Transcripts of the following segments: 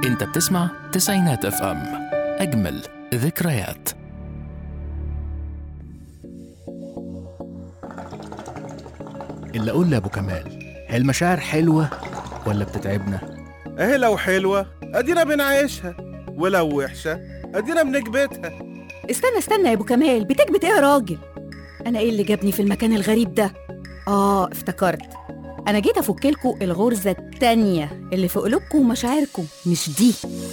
انت بتسمع تسعينات اف ام اجمل ذكريات اللي اقول لابو كمال هي المشاعر حلوه ولا بتتعبنا اهي لو حلوة ادينا بنعيشها ولو وحشة ادينا بنكبتها استنى استنى يا ابو كمال بتكبت ايه يا راجل انا ايه اللي جابني في المكان الغريب ده اه افتكرت انا جيت افكلكوا الغرزه التانية اللي في قلوبكم ومشاعركم مش دي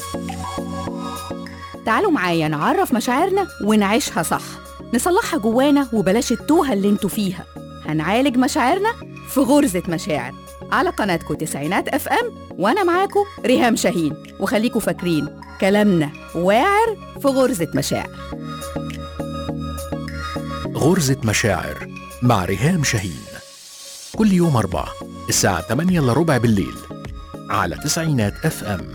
تعالوا معايا نعرف مشاعرنا ونعيشها صح نصلحها جوانا وبلاش التوهه اللي انتوا فيها هنعالج مشاعرنا في غرزه مشاعر على قناتكم تسعينات اف ام وانا معاكم ريهام شاهين وخليكوا فاكرين كلامنا واعر في غرزه مشاعر غرزة مشاعر مع ريهام شاهين كل يوم أربعة الساعة 8 إلا ربع بالليل على تسعينات اف ام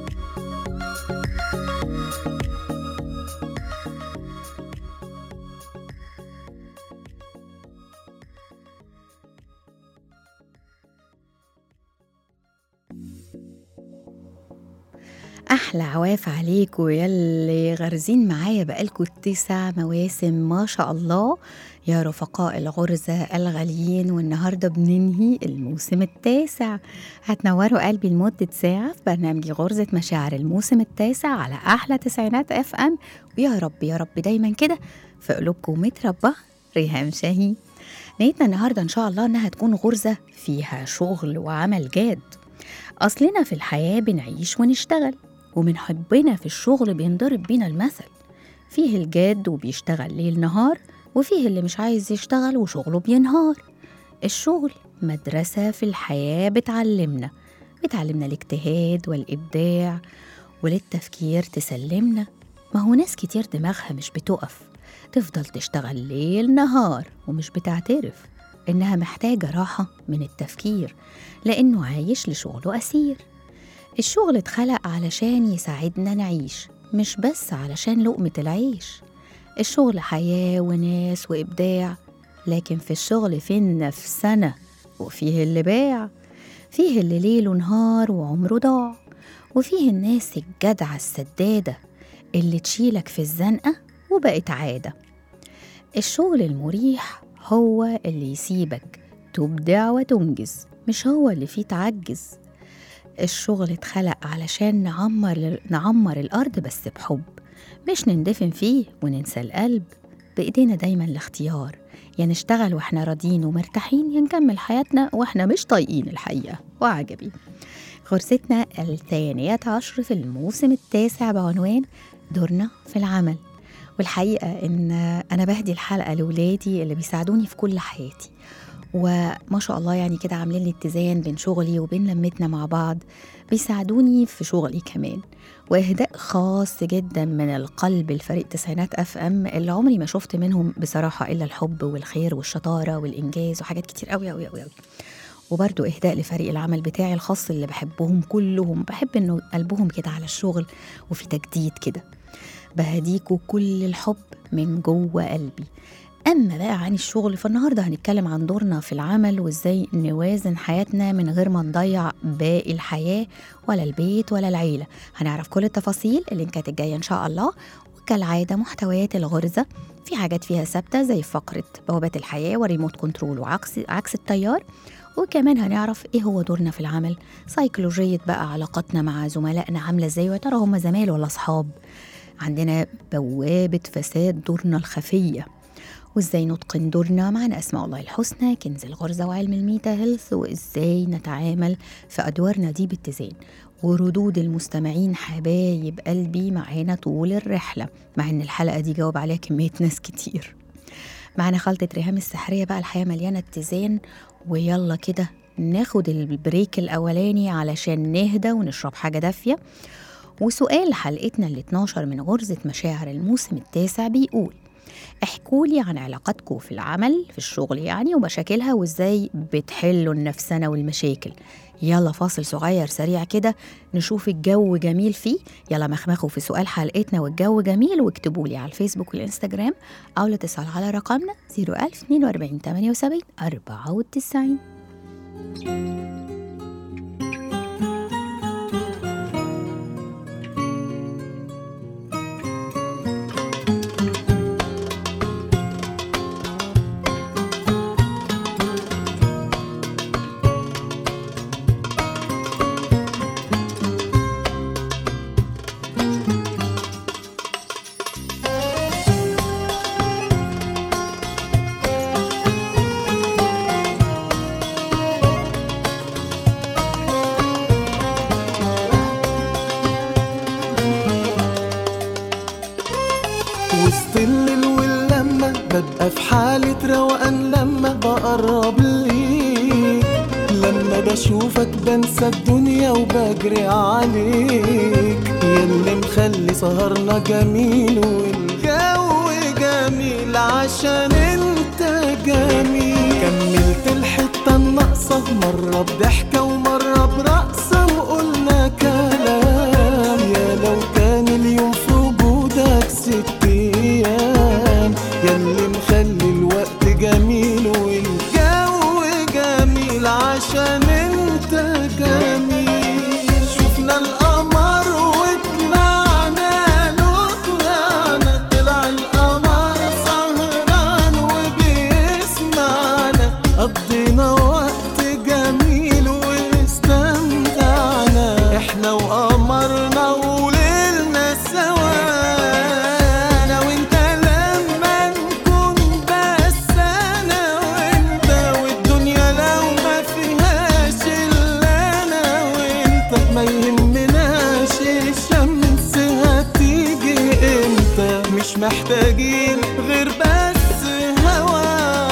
احلى عواف عليكم يلي غارزين معايا بقالكوا تسع مواسم ما شاء الله يا رفقاء الغرزة الغاليين والنهاردة بننهي الموسم التاسع هتنوروا قلبي لمدة ساعة في برنامج غرزة مشاعر الموسم التاسع على أحلى تسعينات اف ام ويا رب يا رب دايما كده في قلوبكم متربى ريهام شاهين نيتنا النهاردة إن شاء الله إنها تكون غرزة فيها شغل وعمل جاد أصلنا في الحياة بنعيش ونشتغل ومن حبنا في الشغل بينضرب بينا المثل فيه الجاد وبيشتغل ليل نهار وفيه اللي مش عايز يشتغل وشغله بينهار الشغل مدرسة في الحياة بتعلمنا بتعلمنا الاجتهاد والإبداع وللتفكير تسلمنا ما هو ناس كتير دماغها مش بتقف تفضل تشتغل ليل نهار ومش بتعترف إنها محتاجة راحة من التفكير لأنه عايش لشغله أسير الشغل اتخلق علشان يساعدنا نعيش مش بس علشان لقمة العيش الشغل حياة وناس وإبداع لكن في الشغل في النفسنة وفيه اللي باع فيه اللي ليله نهار وعمره ضاع وفيه الناس الجدعة السدادة اللي تشيلك في الزنقة وبقت عادة الشغل المريح هو اللي يسيبك تبدع وتنجز مش هو اللي فيه تعجز الشغل اتخلق علشان نعمر نعمر الأرض بس بحب مش نندفن فيه وننسى القلب بإيدينا دايما الاختيار يا نشتغل واحنا راضيين ومرتاحين يا نكمل حياتنا واحنا مش طايقين الحقيقة وعجبي غرستنا الثانية عشر في الموسم التاسع بعنوان دورنا في العمل والحقيقة إن أنا بهدي الحلقة لولادي اللي بيساعدوني في كل حياتي وما شاء الله يعني كده عاملين لي اتزان بين شغلي وبين لمتنا مع بعض بيساعدوني في شغلي كمان واهداء خاص جدا من القلب الفريق تسعينات اف ام اللي عمري ما شفت منهم بصراحه الا الحب والخير والشطاره والانجاز وحاجات كتير قوي قوي قوي قوي وبرضه اهداء لفريق العمل بتاعي الخاص اللي بحبهم كلهم بحب انه قلبهم كده على الشغل وفي تجديد كده بهديكوا كل الحب من جوه قلبي أما بقى عن الشغل فالنهاردة هنتكلم عن دورنا في العمل وإزاي نوازن حياتنا من غير ما نضيع باقي الحياة ولا البيت ولا العيلة هنعرف كل التفاصيل اللينكات الجاية إن شاء الله وكالعادة محتويات الغرزة في حاجات فيها ثابتة زي فقرة بوابات الحياة وريموت كنترول وعكس عكس التيار وكمان هنعرف ايه هو دورنا في العمل سيكولوجية بقى علاقاتنا مع زملائنا عاملة ازاي ويا ترى هم زمايل ولا اصحاب عندنا بوابة فساد دورنا الخفية وازاي نتقن دورنا معنا اسماء الله الحسنى كنز الغرزة وعلم الميتا هيلث وازاي نتعامل في ادوارنا دي باتزان وردود المستمعين حبايب قلبي معانا طول الرحلة مع ان الحلقة دي جاوب عليها كمية ناس كتير معنا خلطة ريهام السحرية بقى الحياة مليانة اتزان ويلا كده ناخد البريك الأولاني علشان نهدى ونشرب حاجة دافية وسؤال حلقتنا ال 12 من غرزة مشاعر الموسم التاسع بيقول احكوا لي عن علاقاتكم في العمل في الشغل يعني ومشاكلها وازاي بتحلوا النفسنة والمشاكل يلا فاصل صغير سريع كده نشوف الجو جميل فيه يلا مخمخوا في سؤال حلقتنا والجو جميل واكتبوا لي على الفيسبوك والانستجرام او الاتصال على رقمنا 01042 78 94 ببقى في حالة روقان لما بقرب ليك لما بشوفك بنسى الدنيا وبجري عليك ياللي مخلي سهرنا جميل والجو جميل عشان انت جميل كملت الحتة الناقصة مرة بضحكة ومرة برقصة وقلنا كلام يا لو كان اليوم في وجودك ست ايام ياللي مخلي الوقت جميل والجو جميل عشان انت جميل شفنا القمر وطلعنا له طلعنا طلع القمر سهران وبيسمعنا قضينا وقت جميل واستمتعنا احنا وقمرنا وليلنا سوا انا وانت لما نكون بس انا وانت والدنيا لو ما فيهاش الا انا وانت ما يهمناش الشمس هتيجي امتى مش محتاجين غير بس هوا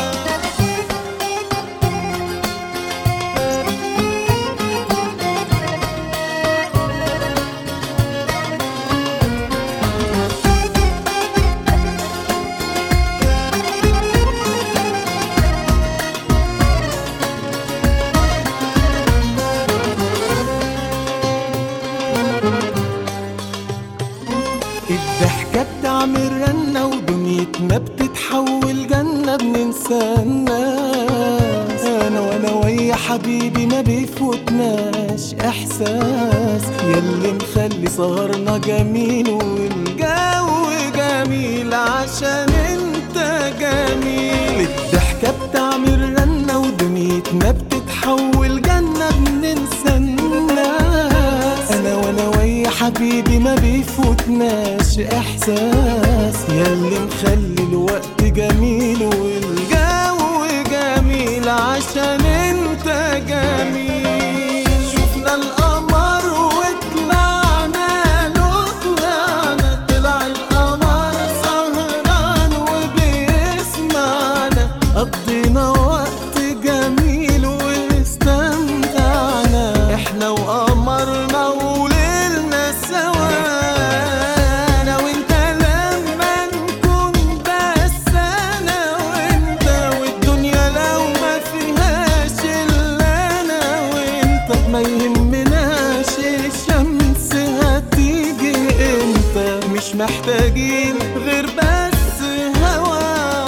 الضحكة بتعمل رنة ودنيتنا بتتحول جنة بننسى الناس أنا وأنا ويا حبيبي ما بيفوتناش إحساس ياللي مخلي سهرنا جميل والجو جميل عشان انت جميل الضحكة بتعمل رنة ودنيتنا بتتحول جنة بننسى الناس أنا وأنا ويا حبيبي ما بيفوتناش إحساس ياللي مخلي الوقت جميل والجو جميل عشان انت جميل شفنا القمر وطلعنا له طلعنا طلع القمر سهران وبيسمعنا قضينا وقت جميل واستمتعنا احنا وقمرنا وليلنا سوا انا وانت لما نكون بس انا وانت والدنيا لو ما فيهاش الا انا وانت ما يهمناش الشمس هتيجي امتى مش محتاجين غير بس هوا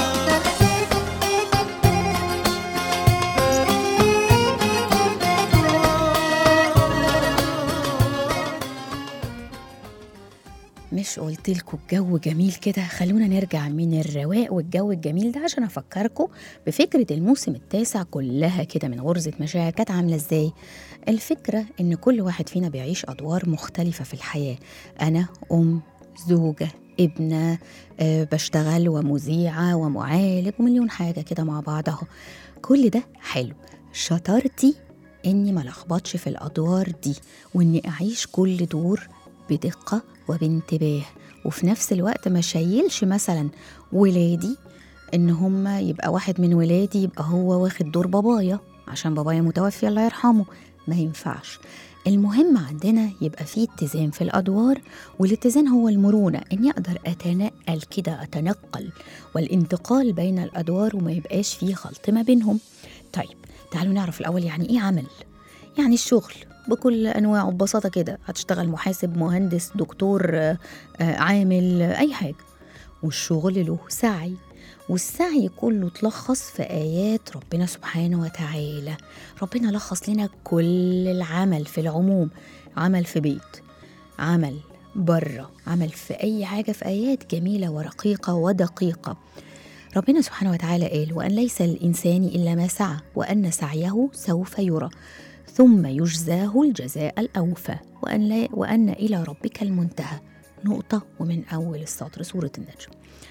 مش قلت لكم الجو جميل كده خلونا نرجع من الرواق والجو الجميل ده عشان افكركم بفكره الموسم التاسع كلها كده من غرزه مشاعر كانت عامله ازاي الفكره ان كل واحد فينا بيعيش ادوار مختلفه في الحياه انا ام زوجه ابنه أه بشتغل ومذيعه ومعالج ومليون حاجه كده مع بعضها كل ده حلو شطارتي اني ما لخبطش في الادوار دي واني اعيش كل دور بدقه وبانتباه وفي نفس الوقت ما شايلش مثلا ولادي ان هم يبقى واحد من ولادي يبقى هو واخد دور بابايا عشان بابايا متوفي الله يرحمه ما ينفعش المهم عندنا يبقى فيه اتزان في الادوار والاتزان هو المرونه اني اقدر اتنقل كده اتنقل والانتقال بين الادوار وما يبقاش فيه خلط ما بينهم طيب تعالوا نعرف الاول يعني ايه عمل يعني الشغل بكل انواعه ببساطه كده هتشتغل محاسب مهندس دكتور آه، آه، عامل آه، اي حاجه والشغل له سعي والسعي كله اتلخص في آيات ربنا سبحانه وتعالى ربنا لخص لنا كل العمل في العموم عمل في بيت عمل بره عمل في أي حاجة في آيات جميلة ورقيقة ودقيقة ربنا سبحانه وتعالى قال وأن ليس للإنسان إلا ما سعى وأن سعيه سوف يرى ثم يجزاه الجزاء الأوفى وأن, لا وأن إلى ربك المنتهى نقطة ومن أول السطر سورة النجم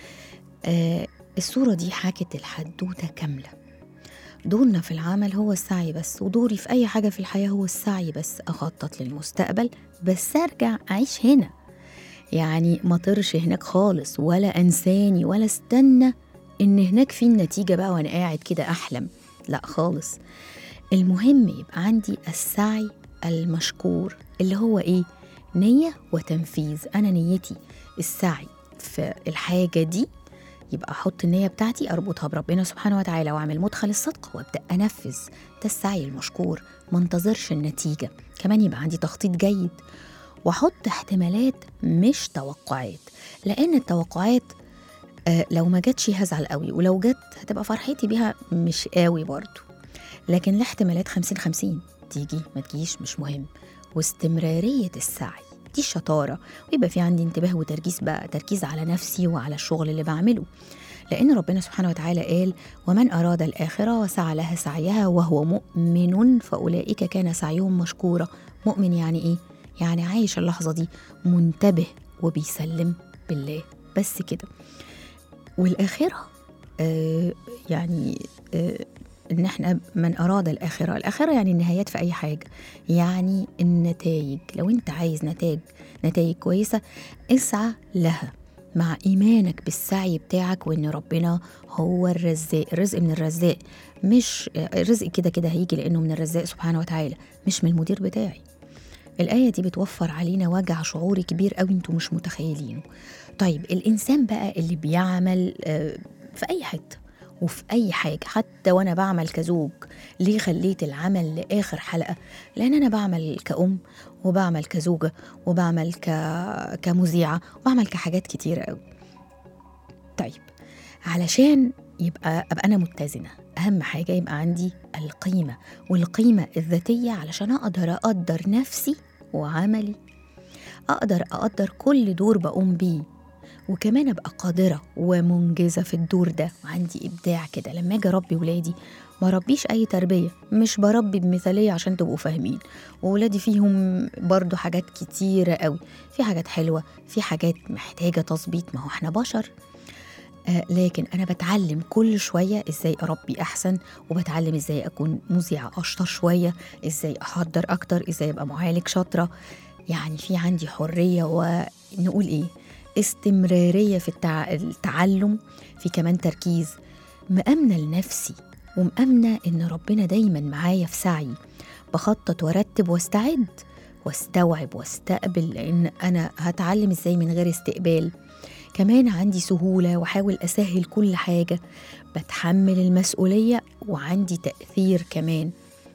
آه الصورة دي حكت الحدوتة كاملة دورنا في العمل هو السعي بس ودوري في أي حاجة في الحياة هو السعي بس أخطط للمستقبل بس أرجع أعيش هنا يعني ما طرش هناك خالص ولا أنساني ولا استنى ان هناك في النتيجه بقى وانا قاعد كده احلم لا خالص المهم يبقى عندي السعي المشكور اللي هو ايه نيه وتنفيذ انا نيتي السعي في الحاجه دي يبقى احط النيه بتاعتي اربطها بربنا سبحانه وتعالى واعمل مدخل الصدق وابدا انفذ ده السعي المشكور ما انتظرش النتيجه كمان يبقى عندي تخطيط جيد واحط احتمالات مش توقعات لان التوقعات آه، لو ما جاتش هزعل قوي ولو جت هتبقى فرحتي بيها مش قوي برضو لكن الاحتمالات 50 50 تيجي ما تجيش مش مهم واستمرارية السعي دي الشطارة ويبقى في عندي انتباه وتركيز بقى تركيز على نفسي وعلى الشغل اللي بعمله لأن ربنا سبحانه وتعالى قال ومن أراد الآخرة وسعى لها سعيها وهو مؤمن فأولئك كان سعيهم مشكورا مؤمن يعني إيه؟ يعني عايش اللحظة دي منتبه وبيسلم بالله بس كده والآخرة آه يعني آه إن إحنا من أراد الآخرة الآخرة يعني النهايات في أي حاجة يعني النتائج لو أنت عايز نتائج نتائج كويسة اسعى لها مع إيمانك بالسعي بتاعك وإن ربنا هو الرزاق الرزق من الرزاق مش الرزق كده كده هيجي لأنه من الرزاق سبحانه وتعالى مش من المدير بتاعي الآية دي بتوفر علينا وجع شعوري كبير قوي انتوا مش متخيلينه طيب الإنسان بقى اللي بيعمل آه، في أي حتة وفي أي حاجة حتى وأنا بعمل كزوج ليه خليت العمل لآخر حلقة لأن أنا بعمل كأم وبعمل كزوجة وبعمل ك... كمذيعة وبعمل كحاجات كتيرة قوي طيب علشان يبقى أبقى أنا متزنة أهم حاجة يبقى عندي القيمة والقيمة الذاتية علشان أقدر أقدر نفسي وعملي أقدر أقدر كل دور بقوم بيه وكمان أبقى قادرة ومنجزة في الدور ده وعندي إبداع كده لما أجي أربي ولادي ما ربيش أي تربية مش بربي بمثالية عشان تبقوا فاهمين وولادي فيهم برضو حاجات كتيرة قوي في حاجات حلوة في حاجات محتاجة تظبيط ما هو احنا بشر آه لكن أنا بتعلم كل شوية إزاي أربي أحسن وبتعلم إزاي أكون مذيعة أشطر شوية إزاي أحضر أكتر إزاي أبقى معالج شاطرة يعني في عندي حرية ونقول إيه استمرارية في التع... التعلم في كمان تركيز مأمنة لنفسي ومأمنة إن ربنا دايما معايا في سعي بخطط وارتب واستعد واستوعب واستقبل لأن أنا هتعلم إزاي من غير استقبال كمان عندي سهولة وأحاول أسهل كل حاجة بتحمل المسؤولية وعندي تأثير كمان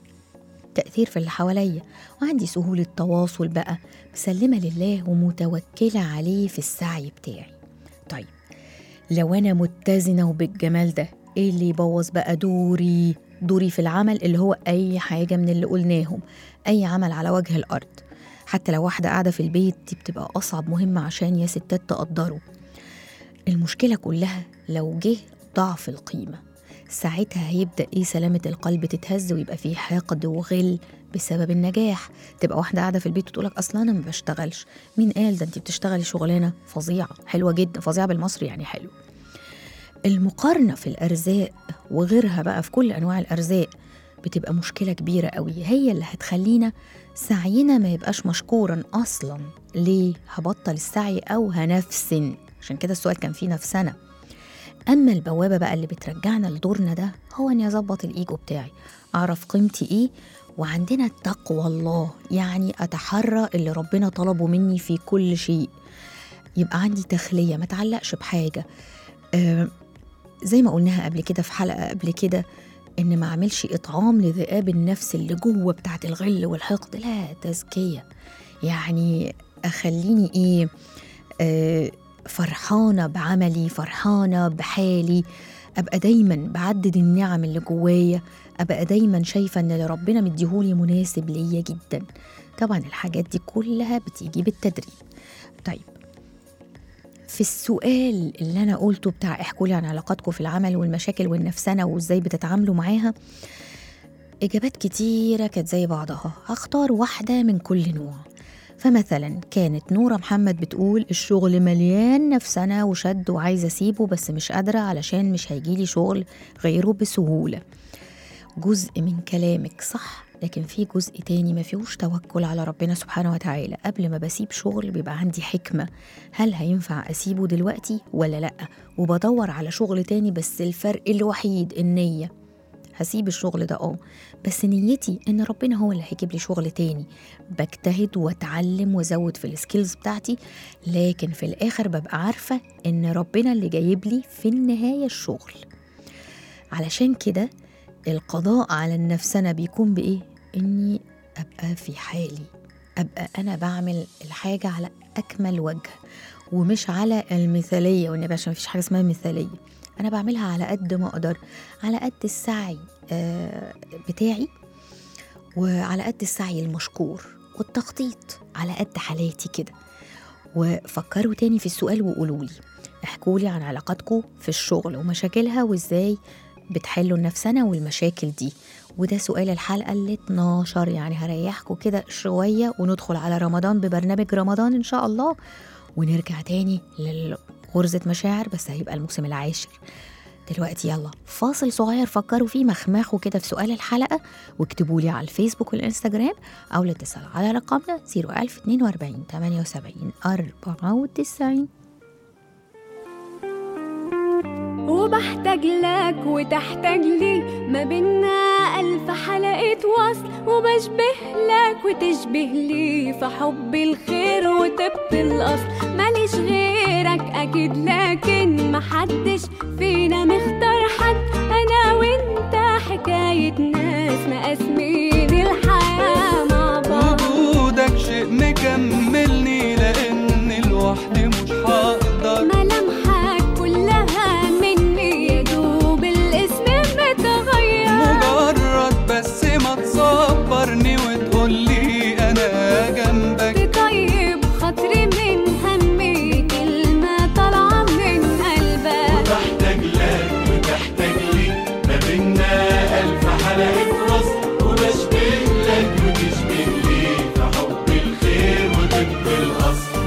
تأثير في اللي حواليا وعندي سهولة تواصل بقى مسلمة لله ومتوكلة عليه في السعي بتاعي طيب لو أنا متزنة وبالجمال ده إيه اللي يبوظ بقى دوري دوري في العمل اللي هو أي حاجة من اللي قلناهم أي عمل على وجه الأرض حتى لو واحدة قاعدة في البيت دي بتبقى أصعب مهمة عشان يا ستات تقدروا المشكلة كلها لو جه ضعف القيمة ساعتها هيبدأ إيه سلامة القلب تتهز ويبقى فيه حقد وغل بسبب النجاح تبقى واحدة قاعدة في البيت وتقولك أصلا أنا ما بشتغلش مين قال ده أنت بتشتغلي شغلانة فظيعة حلوة جدا فظيعة بالمصري يعني حلو المقارنة في الأرزاق وغيرها بقى في كل أنواع الأرزاق بتبقى مشكلة كبيرة قوي هي اللي هتخلينا سعينا ما يبقاش مشكورا أصلا ليه هبطل السعي أو هنفسن عشان كده السؤال كان فيه نفسنا أما البوابة بقى اللي بترجعنا لدورنا ده هو إني أظبط الإيجو بتاعي أعرف قيمتي إيه وعندنا تقوى الله يعني أتحرى اللي ربنا طلبه مني في كل شيء يبقى عندي تخلية ما تعلقش بحاجة آه زي ما قلناها قبل كده في حلقة قبل كده إن ما أعملش إطعام لذئاب النفس اللي جوه بتاعت الغل والحقد لا تزكية يعني أخليني إيه آه فرحانة بعملي فرحانة بحالي أبقى دايما بعدد النعم اللي جوايا أبقى دايما شايفة إن اللي ربنا مديهولي مناسب ليا جدا طبعا الحاجات دي كلها بتيجي بالتدريب طيب في السؤال اللي أنا قلته بتاع احكوا لي عن علاقاتكم في العمل والمشاكل والنفسنة وإزاي بتتعاملوا معاها إجابات كتيرة كانت زي بعضها هختار واحدة من كل نوع فمثلا كانت نورة محمد بتقول الشغل مليان نفسنا وشد وعايزة أسيبه بس مش قادرة علشان مش هيجيلي شغل غيره بسهولة جزء من كلامك صح لكن في جزء تاني ما فيهوش توكل على ربنا سبحانه وتعالى قبل ما بسيب شغل بيبقى عندي حكمة هل هينفع أسيبه دلوقتي ولا لأ وبدور على شغل تاني بس الفرق الوحيد النية هسيب الشغل ده اه بس نيتي ان ربنا هو اللي هيجيب لي شغل تاني بجتهد واتعلم وازود في السكيلز بتاعتي لكن في الاخر ببقى عارفه ان ربنا اللي جايب لي في النهايه الشغل علشان كده القضاء على النفسنة بيكون بإيه؟ إني أبقى في حالي أبقى أنا بعمل الحاجة على أكمل وجه ومش على المثالية والنبي عشان مفيش حاجة اسمها مثالية أنا بعملها على قد ما أقدر على قد السعي آه، بتاعي وعلى قد السعي المشكور والتخطيط على قد حالاتي كده وفكروا تاني في السؤال وقولوا لي احكوا لي عن علاقاتكم في الشغل ومشاكلها وازاي بتحلوا النفسنة والمشاكل دي وده سؤال الحلقة ال 12 يعني هريحكم كده شوية وندخل على رمضان ببرنامج رمضان إن شاء الله ونرجع تاني لغرزة مشاعر بس هيبقى الموسم العاشر دلوقتي يلا فاصل صغير فكروا فيه مخمخوا كده في سؤال الحلقة واكتبوا لي على الفيسبوك والإنستجرام أو الاتصال على رقمنا 01042 78 94 وبحتاج لك وتحتاج لي ما بينا ألف حلقة وصل وبشبه لك وتشبه لي في حب الخير وطب الأصل ماليش غيرك أكيد لكن محدش فينا مختار حد أنا وأنت حكاية ناس مقاسمين الحياة مع بعض وجودك شيء مكملني لان لوحدي مش هقدر ملامحك كلها مني يا دوب الاسم متغير مجرد بس ما تصبرني وتقولي انا جنبك تطيب خاطري من همي كلمة طالعة من قلبك بحتاج لك وتحتاج لي ما بينا ألف حلقة وصل وبشبه لك وتشبه لي في حب الخير وطب الأصل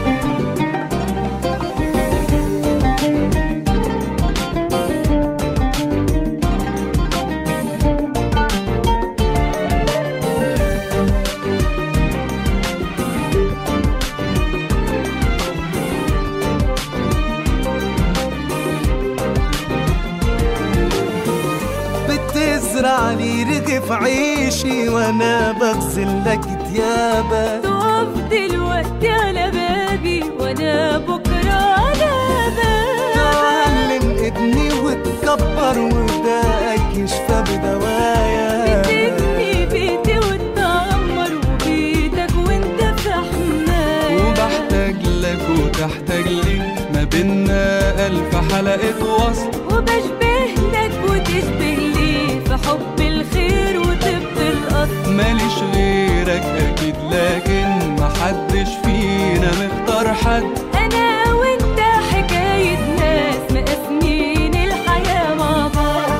بتزرع لي رغف عيشي وانا بغسل لك تيابك تقف دلوقتي على بابي وانا بكرة على بابك تعلم ابني وتكبر وداك يشفى بدوايا تبني بيتي وتدمر وبيتك وانت في حماية وبحتاج لك وتحتاج لي ما بينا ألف حلقة وصل وبشبه لك وتشبه لي في حب الخير وطب الأصل ماليش غيرك أكيد لكن محدش فينا مختار حد أنا وأنت حكاية ناس مقاسمين الحياة مع بعض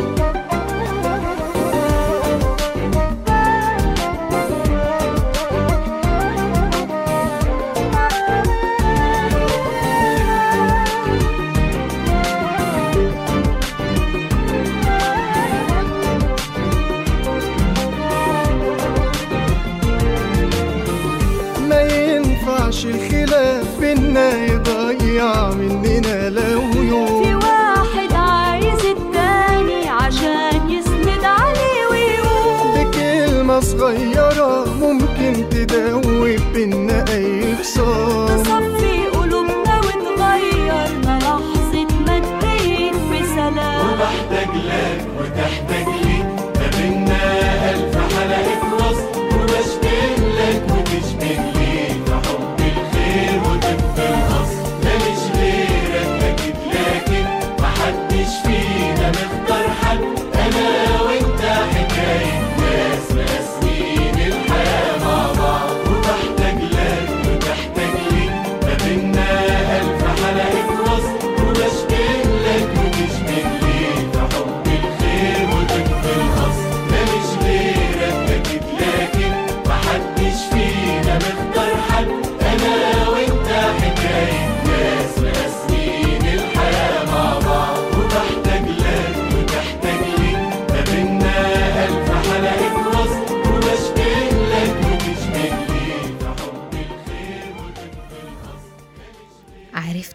ما ينفعش الخلاف بينا يضيع مننا لو في يوم واحد عايز التاني عشان يسند عليه ويقوم بكلمة صغيرة ممكن تدوب بينا أي خصام تصفي قلوبنا وتغيرنا لحظة ما تبين بسلام وبحتاج لك وتحتاج لي ما بينا ألف حلقة وصل وبشبه لك وتشبه لي في حب الخير وطب الأصل ماليش غيرك أكيد لكن محدش فينا مختار حد أنا وأنت حكاية ناس مقاسمين الحياة مع بعض وبحتاج لك وتحتاج لي ما بينا ألف حلقة وصل وبشبه لك وتشبه لي في حب الخير وطب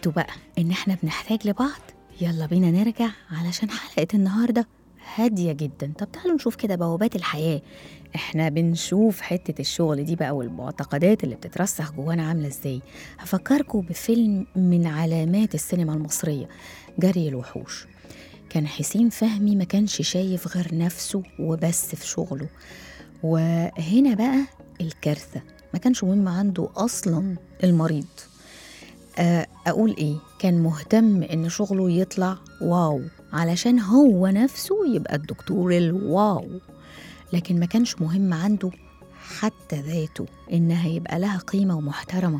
لقيتوا بقى إن إحنا بنحتاج لبعض يلا بينا نرجع علشان حلقة النهاردة هادية جدا طب تعالوا نشوف كده بوابات الحياة احنا بنشوف حتة الشغل دي بقى والمعتقدات اللي بتترسخ جوانا عاملة ازاي هفكركم بفيلم من علامات السينما المصرية جري الوحوش كان حسين فهمي ما كانش شايف غير نفسه وبس في شغله وهنا بقى الكارثة ما كانش مهم عنده أصلا المريض آه، أقول إيه كان مهتم إن شغله يطلع واو علشان هو نفسه يبقى الدكتور الواو لكن ما كانش مهم عنده حتى ذاته إنها يبقى لها قيمة ومحترمة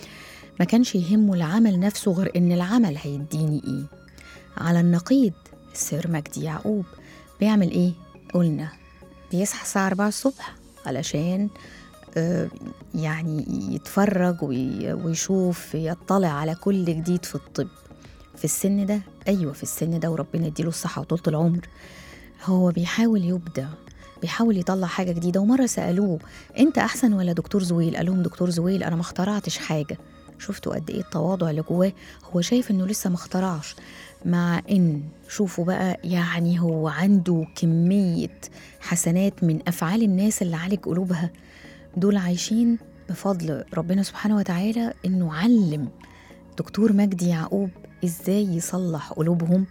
ما كانش يهمه العمل نفسه غير إن العمل هيديني إيه على النقيض السير مجدي يعقوب بيعمل إيه قلنا بيصحى الساعة 4 الصبح علشان آه، يعني يتفرج وي- ويشوف يطلع على كل جديد في الطب في السن ده أيوة في السن ده وربنا يديله الصحة وطولة العمر هو بيحاول يبدع بيحاول يطلع حاجة جديدة ومرة سألوه أنت أحسن ولا دكتور زويل؟ قال لهم دكتور زويل أنا ما اخترعتش حاجة شفتوا قد إيه التواضع اللي جواه هو شايف إنه لسه ما اخترعش مع إن شوفوا بقى يعني هو عنده كمية حسنات من أفعال الناس اللي عالج قلوبها دول عايشين بفضل ربنا سبحانه وتعالى إنه علم دكتور مجدي يعقوب إزاي يصلح قلوبهم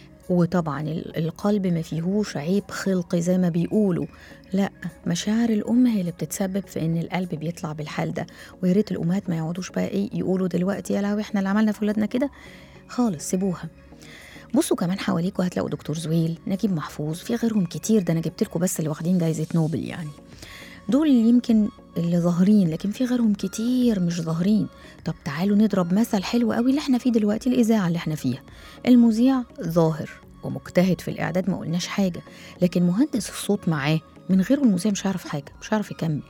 وطبعا ال- القلب ما فيهوش عيب خلقي زي ما بيقولوا لا مشاعر الام هي اللي بتتسبب في ان القلب بيطلع بالحال ده ويا ريت الامهات ما يقعدوش بقى ايه يقولوا دلوقتي يا لهوي احنا اللي عملنا في ولادنا كده خالص سيبوها بصوا كمان حواليكوا هتلاقوا دكتور زويل نجيب محفوظ في غيرهم كتير ده انا جبت لكم بس اللي واخدين جايزه نوبل يعني دول يمكن اللي ظاهرين لكن في غيرهم كتير مش ظاهرين طب تعالوا نضرب مثل حلو قوي اللي احنا فيه دلوقتي الاذاعه اللي احنا فيها المذيع ظاهر ومجتهد في الاعداد ما قلناش حاجه لكن مهندس الصوت معاه من غيره المذيع مش هيعرف حاجه مش هيعرف يكمل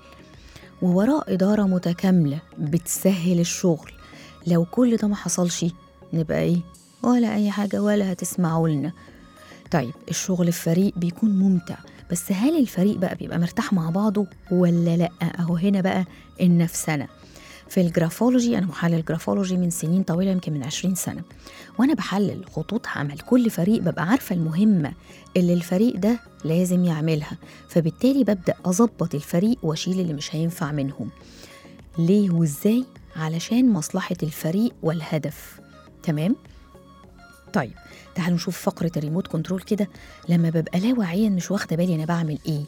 ووراه اداره متكامله بتسهل الشغل لو كل ده ما حصلش نبقى ايه ولا اي حاجه ولا هتسمعوا لنا طيب الشغل في فريق بيكون ممتع بس هل الفريق بقى بيبقى مرتاح مع بعضه ولا لا اهو هنا بقى النفسنه في الجرافولوجي انا محلل جرافولوجي من سنين طويله يمكن من 20 سنه وانا بحلل خطوط عمل كل فريق ببقى عارفه المهمه اللي الفريق ده لازم يعملها فبالتالي ببدا اظبط الفريق واشيل اللي مش هينفع منهم ليه وازاي علشان مصلحه الفريق والهدف تمام طيب تعالوا نشوف فقرة الريموت كنترول كده لما ببقى لا واعيا مش واخدة بالي أنا بعمل إيه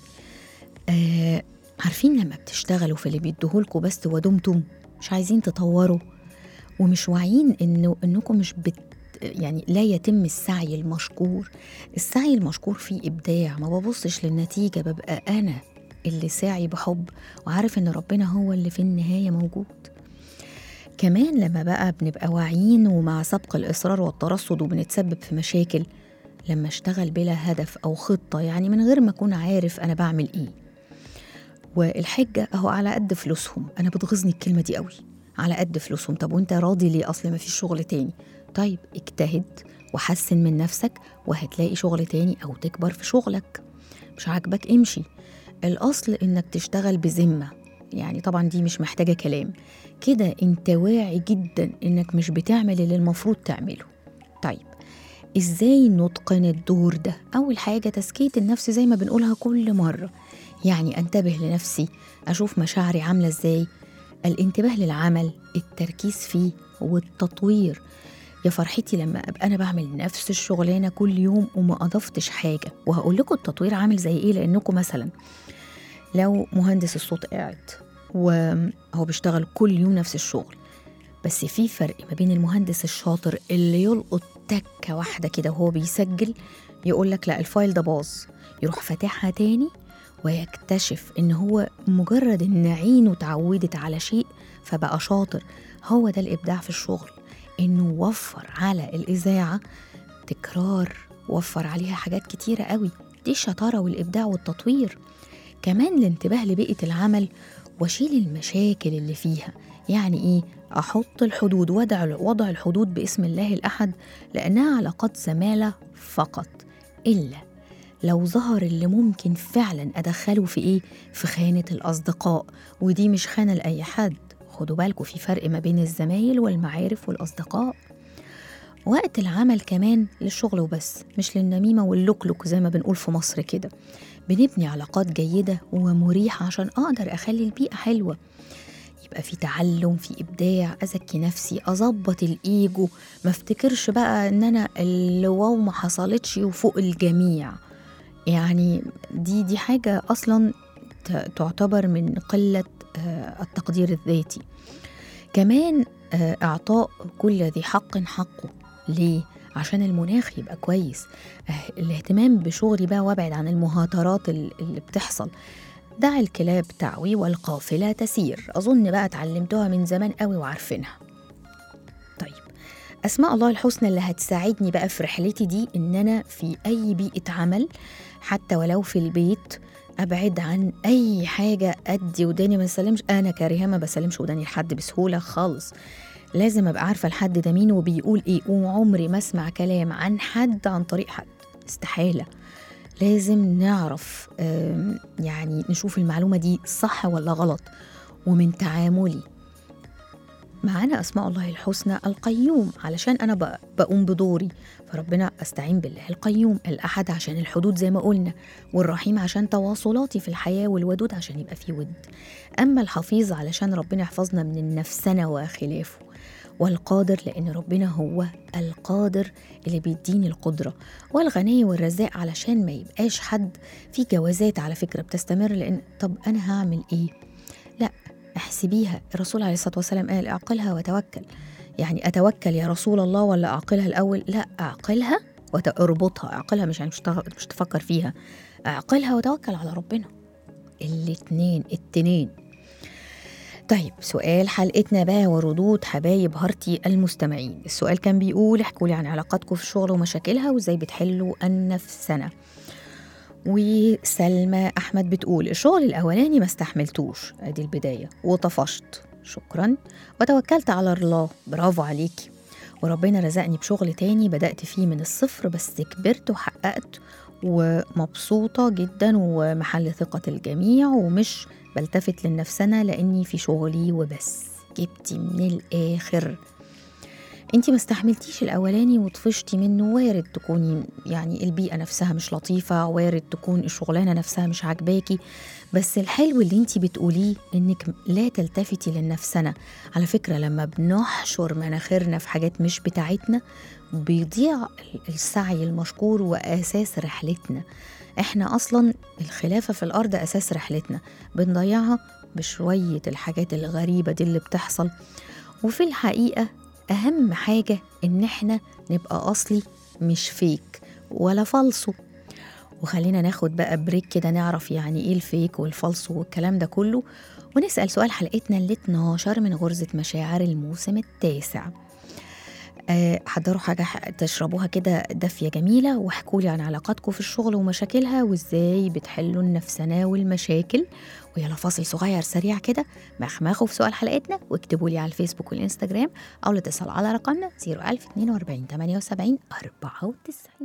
آه عارفين لما بتشتغلوا في اللي بيديهولكوا بس ودمتم مش عايزين تطوروا ومش واعيين إنه إنكم مش بت يعني لا يتم السعي المشكور السعي المشكور فيه إبداع ما ببصش للنتيجة ببقى أنا اللي ساعي بحب وعارف إن ربنا هو اللي في النهاية موجود كمان لما بقى بنبقى واعيين ومع سبق الإصرار والترصد وبنتسبب في مشاكل لما اشتغل بلا هدف أو خطة يعني من غير ما أكون عارف أنا بعمل إيه والحجة أهو على قد فلوسهم أنا بتغيظني الكلمة دي قوي على قد فلوسهم طب وانت راضي ليه أصل ما فيش شغل تاني طيب اجتهد وحسن من نفسك وهتلاقي شغل تاني أو تكبر في شغلك مش عاجبك امشي الأصل إنك تشتغل بذمة يعني طبعا دي مش محتاجة كلام كده انت واعي جدا انك مش بتعمل اللي المفروض تعمله طيب ازاي نتقن الدور ده اول حاجه تزكيه النفس زي ما بنقولها كل مره يعني انتبه لنفسي اشوف مشاعري عامله ازاي الانتباه للعمل التركيز فيه والتطوير يا فرحتي لما ابقى انا بعمل نفس الشغلانه كل يوم وما اضفتش حاجه وهقول لكم التطوير عامل زي ايه لانكم مثلا لو مهندس الصوت قاعد وهو بيشتغل كل يوم نفس الشغل بس في فرق ما بين المهندس الشاطر اللي يلقط تكة واحدة كده وهو بيسجل يقول لك لا الفايل ده باظ يروح فاتحها تاني ويكتشف ان هو مجرد ان عينه اتعودت على شيء فبقى شاطر هو ده الابداع في الشغل انه وفر على الاذاعه تكرار وفر عليها حاجات كتيره قوي دي الشطاره والابداع والتطوير كمان الانتباه لبيئه العمل واشيل المشاكل اللي فيها يعني ايه احط الحدود وضع وضع الحدود باسم الله الاحد لانها علاقات زماله فقط الا لو ظهر اللي ممكن فعلا ادخله في ايه في خانه الاصدقاء ودي مش خانه لاي حد خدوا بالكم في فرق ما بين الزمايل والمعارف والاصدقاء وقت العمل كمان للشغل وبس مش للنميمة واللوكلوك زي ما بنقول في مصر كده بنبني علاقات جيدة ومريحة عشان أقدر أخلي البيئة حلوة يبقى في تعلم في إبداع أزكي نفسي أظبط الإيجو ما افتكرش بقى إن أنا اللي واو ما حصلتش وفوق الجميع يعني دي دي حاجة أصلا ت- تعتبر من قلة آه، التقدير الذاتي كمان آه، إعطاء كل ذي حق حقه ليه؟ عشان المناخ يبقى كويس آه، الاهتمام بشغلي بقى وابعد عن المهاترات ال- اللي بتحصل دع الكلاب تعوي والقافلة تسير أظن بقى اتعلمتوها من زمان قوي وعارفينها طيب أسماء الله الحسنى اللي هتساعدني بقى في رحلتي دي إن أنا في أي بيئة عمل حتى ولو في البيت أبعد عن أي حاجة أدي وداني ما بسلمش أنا كريهة ما بسلمش وداني لحد بسهولة خالص لازم أبقى عارفة الحد ده مين وبيقول إيه وعمري ما أسمع كلام عن حد عن طريق حد استحالة لازم نعرف آم، يعني نشوف المعلومة دي صح ولا غلط ومن تعاملي معانا أسماء الله الحسنى القيوم علشان أنا ب- بقوم بدوري فربنا أستعين بالله القيوم الأحد عشان الحدود زي ما قلنا والرحيم عشان تواصلاتي في الحياة والودود عشان يبقى في ود أما الحفيظ علشان ربنا يحفظنا من النفسنة وخلافه والقادر لأن ربنا هو القادر اللي بيديني القدرة والغني والرزاق علشان ما يبقاش حد في جوازات على فكرة بتستمر لأن طب أنا هعمل إيه؟ لا احسبيها الرسول عليه الصلاة والسلام قال اعقلها وتوكل يعني أتوكل يا رسول الله ولا أعقلها الأول لا أعقلها واربطها أعقلها مش يعني مش تغ- مش تفكر فيها أعقلها وتوكل على ربنا الاتنين التنين طيب سؤال حلقتنا بقى وردود حبايب هارتي المستمعين السؤال كان بيقول احكوا لي عن علاقاتكم في الشغل ومشاكلها وازاي بتحلوا النفسنة وسلمى احمد بتقول الشغل الاولاني ما استحملتوش ادي البدايه وطفشت شكرا وتوكلت على الله برافو عليكي وربنا رزقني بشغل تاني بدأت فيه من الصفر بس كبرت وحققت ومبسوطة جدا ومحل ثقة الجميع ومش بلتفت للنفسنة لأني في شغلي وبس جبتي من الآخر انتي ما استحملتيش الاولاني وطفشتي منه وارد تكوني يعني البيئه نفسها مش لطيفه وارد تكون الشغلانه نفسها مش عاجباكي بس الحلو اللي انتي بتقوليه انك لا تلتفتي للنفسنه على فكره لما بنحشر مناخيرنا في حاجات مش بتاعتنا بيضيع السعي المشكور واساس رحلتنا احنا اصلا الخلافه في الارض اساس رحلتنا بنضيعها بشويه الحاجات الغريبه دي اللي بتحصل وفي الحقيقه أهم حاجة إن إحنا نبقى أصلي مش فيك ولا فالصو وخلينا ناخد بقى بريك كده نعرف يعني إيه الفيك والفالصو والكلام ده كله ونسأل سؤال حلقتنا اللي 12 من غرزة مشاعر الموسم التاسع آه، حضروا حاجة ح- تشربوها كده دافية جميلة واحكوا لي عن علاقاتكم في الشغل ومشاكلها وازاي بتحلوا النفسنة والمشاكل ويلا فاصل صغير سريع كده مخمخوا في سؤال حلقتنا واكتبوا لي على الفيسبوك والانستجرام او الاتصال على رقمنا 01042 78 94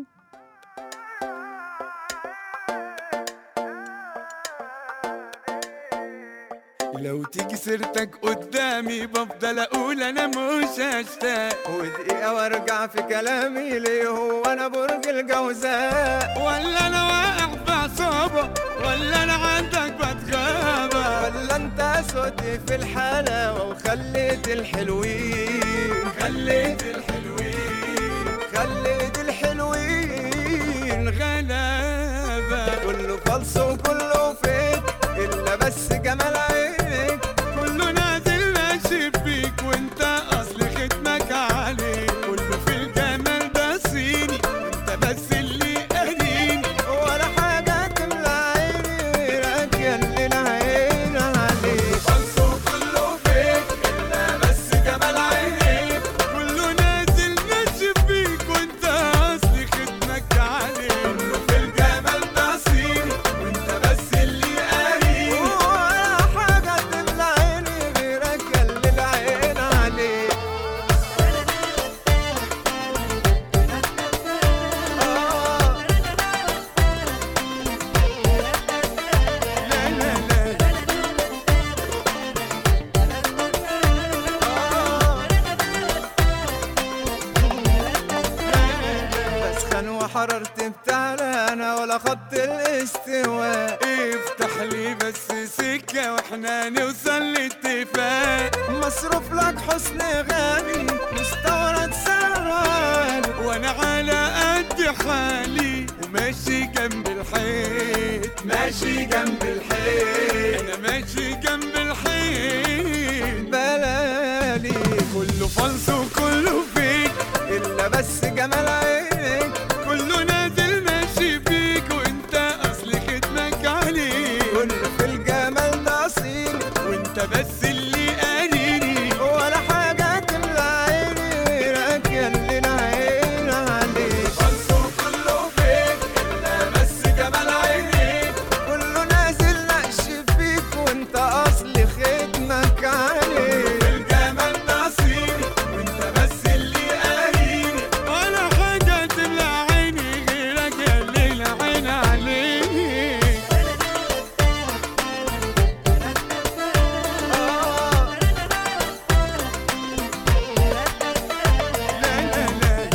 لو تيجي سيرتك قدامي بفضل اقول انا مش هشتاق ودقيقة وارجع في كلامي ليه هو انا برج الجوزاء ولا انا واقع في عصابة ولا انا عندك بتغابة ولا انت سود في الحلاوة وخليت الحلوين خليت الحلوين خليت الحلوين غلابة كله فلس وكله فيك الا بس جمال عينك كله نازل ماشي فيك وانت اصل ختمك عليك كله في الجمال ده صيني انت بس اللي قاريني ولا حاجة تملى عيني راكية اللي العين عليك خلص وكله فيك الا بس جمال عينيك كله نازل ماشي فيك وانت اصل ختمك عليك كله في الجمال ده صيني وانت بس اللي قاريني ولا قررت بتعالى انا ولا خط الاستواء افتح لي بس سكة واحنا نوصل لاتفاق مصروف لك حسن غالي مستورد سعران وانا على قد حالي وماشي جنب الحيط ماشي جنب الحيط انا ماشي جنب الحيط بلالي كله فلس وكله فيك الا بس جمال عينك كله نازل ماشي فيك وانت اصل ختمك عليك كل في الجمال ده اصيل وانت بس اللي قاريني ولا حاجة تملى عيني راكية اللي العين عليك فلس وكله فيك الا بس جمال عينيك كله نازل نقش فيك وانت اصل ختمك عليك الجمال نصيبي وانت بس اللي قاريني ولا حاجة تملى عيني غيرك يا اللي العين عليك لا لا لا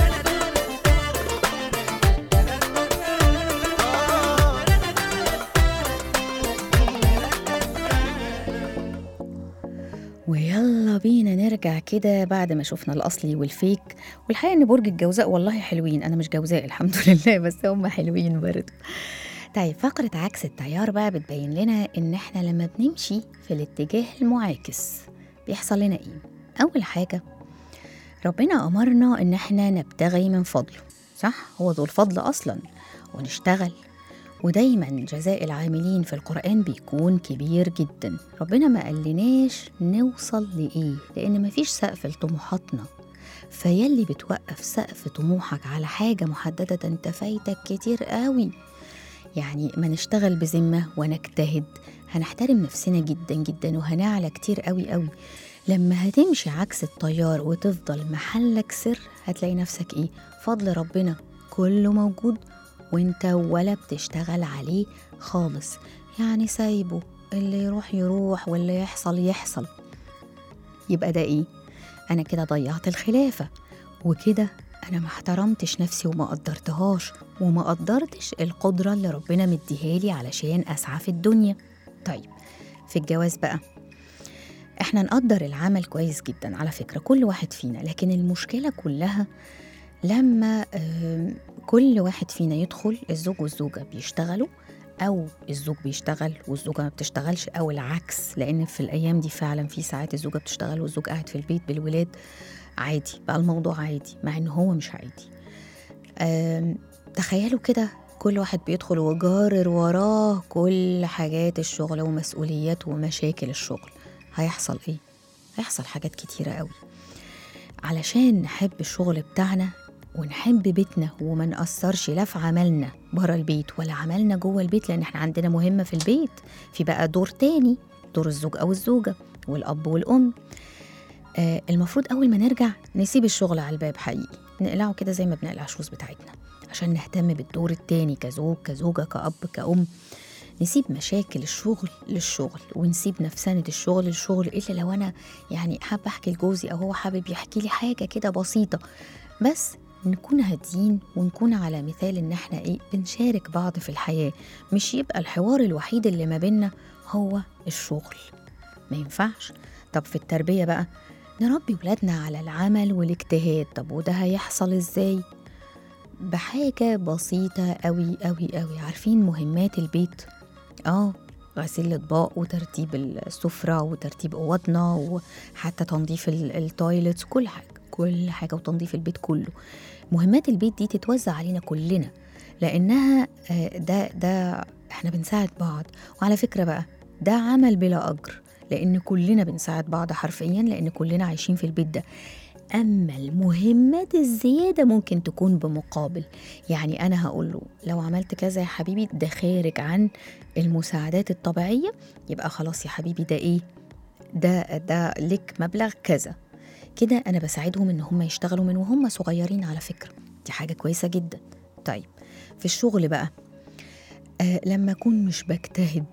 ويلا بينا نرجع كده بعد ما شفنا الأصلي والفيك والحقيقة إن برج الجوزاء والله حلوين أنا مش جوزاء الحمد لله بس هم حلوين برضه طيب فقرة عكس التيار بقى بتبين لنا إن إحنا لما بنمشي في الاتجاه المعاكس بيحصل لنا إيه؟ أول حاجة ربنا أمرنا إن إحنا نبتغي من فضله صح؟ هو ذو الفضل أصلا ونشتغل ودايما جزاء العاملين في القرآن بيكون كبير جدا ربنا ما قالناش نوصل لإيه لأن مفيش سقف لطموحاتنا فيلي بتوقف سقف طموحك على حاجة محددة انت فايتك كتير قوي يعني ما نشتغل بذمة ونجتهد هنحترم نفسنا جدا جدا وهنعلى كتير قوي قوي لما هتمشي عكس التيار وتفضل محلك سر هتلاقي نفسك ايه فضل ربنا كله موجود وانت ولا بتشتغل عليه خالص يعني سايبه اللي يروح يروح واللي يحصل يحصل يبقى ده ايه انا كده ضيعت الخلافة وكده انا ما احترمتش نفسي وما قدرتهاش وما قدرتش القدرة اللي ربنا مديهالي علشان اسعى في الدنيا طيب في الجواز بقى احنا نقدر العمل كويس جدا على فكرة كل واحد فينا لكن المشكلة كلها لما آم، كل واحد فينا يدخل الزوج والزوجة بيشتغلوا أو الزوج بيشتغل والزوجة ما بتشتغلش أو العكس لأن في الأيام دي فعلا في ساعات الزوجة بتشتغل والزوج قاعد في البيت بالولاد عادي بقى الموضوع عادي مع إن هو مش عادي آم، تخيلوا كده كل واحد بيدخل وجارر وراه كل حاجات الشغل ومسؤوليات ومشاكل الشغل هيحصل ايه؟ هيحصل حاجات كتيرة قوي علشان نحب الشغل بتاعنا ونحب بيتنا وما نأثرش لا في عملنا بره البيت ولا عملنا جوه البيت لأن احنا عندنا مهمة في البيت في بقى دور تاني دور الزوج أو الزوجة والأب والأم آه المفروض أول ما نرجع نسيب الشغل على الباب حقيقي نقلعه كده زي ما بنقلع الشوز بتاعتنا عشان نهتم بالدور التاني كزوج كزوجة كأب كأم نسيب مشاكل الشغل للشغل ونسيب نفسنة الشغل للشغل إلا لو أنا يعني حابة أحكي لجوزي أو هو حابب يحكي لي حاجة كده بسيطة بس نكون هاديين ونكون على مثال إن إحنا إيه بنشارك بعض في الحياة مش يبقى الحوار الوحيد اللي ما بينا هو الشغل ما ينفعش طب في التربية بقى نربي ولادنا على العمل والاجتهاد طب وده هيحصل إزاي؟ بحاجة بسيطة أوي أوي أوي عارفين مهمات البيت؟ اه غسيل الاطباق وترتيب السفرة وترتيب اوضنا وحتى تنظيف ال- التويلتس كل حاجة كل حاجة وتنظيف البيت كله مهمات البيت دي تتوزع علينا كلنا لأنها آه، ده ده احنا بنساعد بعض وعلى فكرة بقى ده عمل بلا أجر لأن كلنا بنساعد بعض حرفيا لأن كلنا عايشين في البيت ده أما المهمات الزيادة ممكن تكون بمقابل يعني أنا هقول له لو عملت كذا يا حبيبي ده خارج عن المساعدات الطبيعية يبقى خلاص يا حبيبي ده إيه ده ده لك مبلغ كذا كده أنا بساعدهم إن هم يشتغلوا من وهم صغيرين على فكرة دي حاجة كويسة جدا طيب في الشغل بقى آه لما أكون مش بجتهد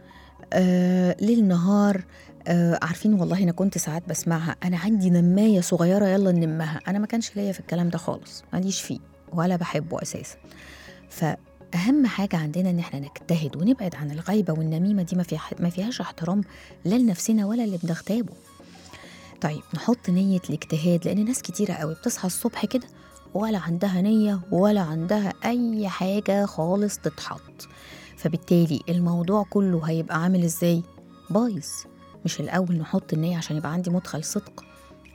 آه ليل نهار آه عارفين والله انا كنت ساعات بسمعها انا عندي نمايه صغيره يلا نلمها انا ما كانش ليا في الكلام ده خالص ماليش فيه ولا بحبه اساسا فاهم حاجه عندنا ان احنا نجتهد ونبعد عن الغيبه والنميمه دي ما فيها ما فيهاش احترام لا لنفسنا ولا اللي بنغتابه طيب نحط نيه الاجتهاد لان ناس كتيره قوي بتصحى الصبح كده ولا عندها نيه ولا عندها اي حاجه خالص تتحط فبالتالي الموضوع كله هيبقى عامل ازاي بايظ مش الاول نحط النيه عشان يبقى عندي مدخل صدق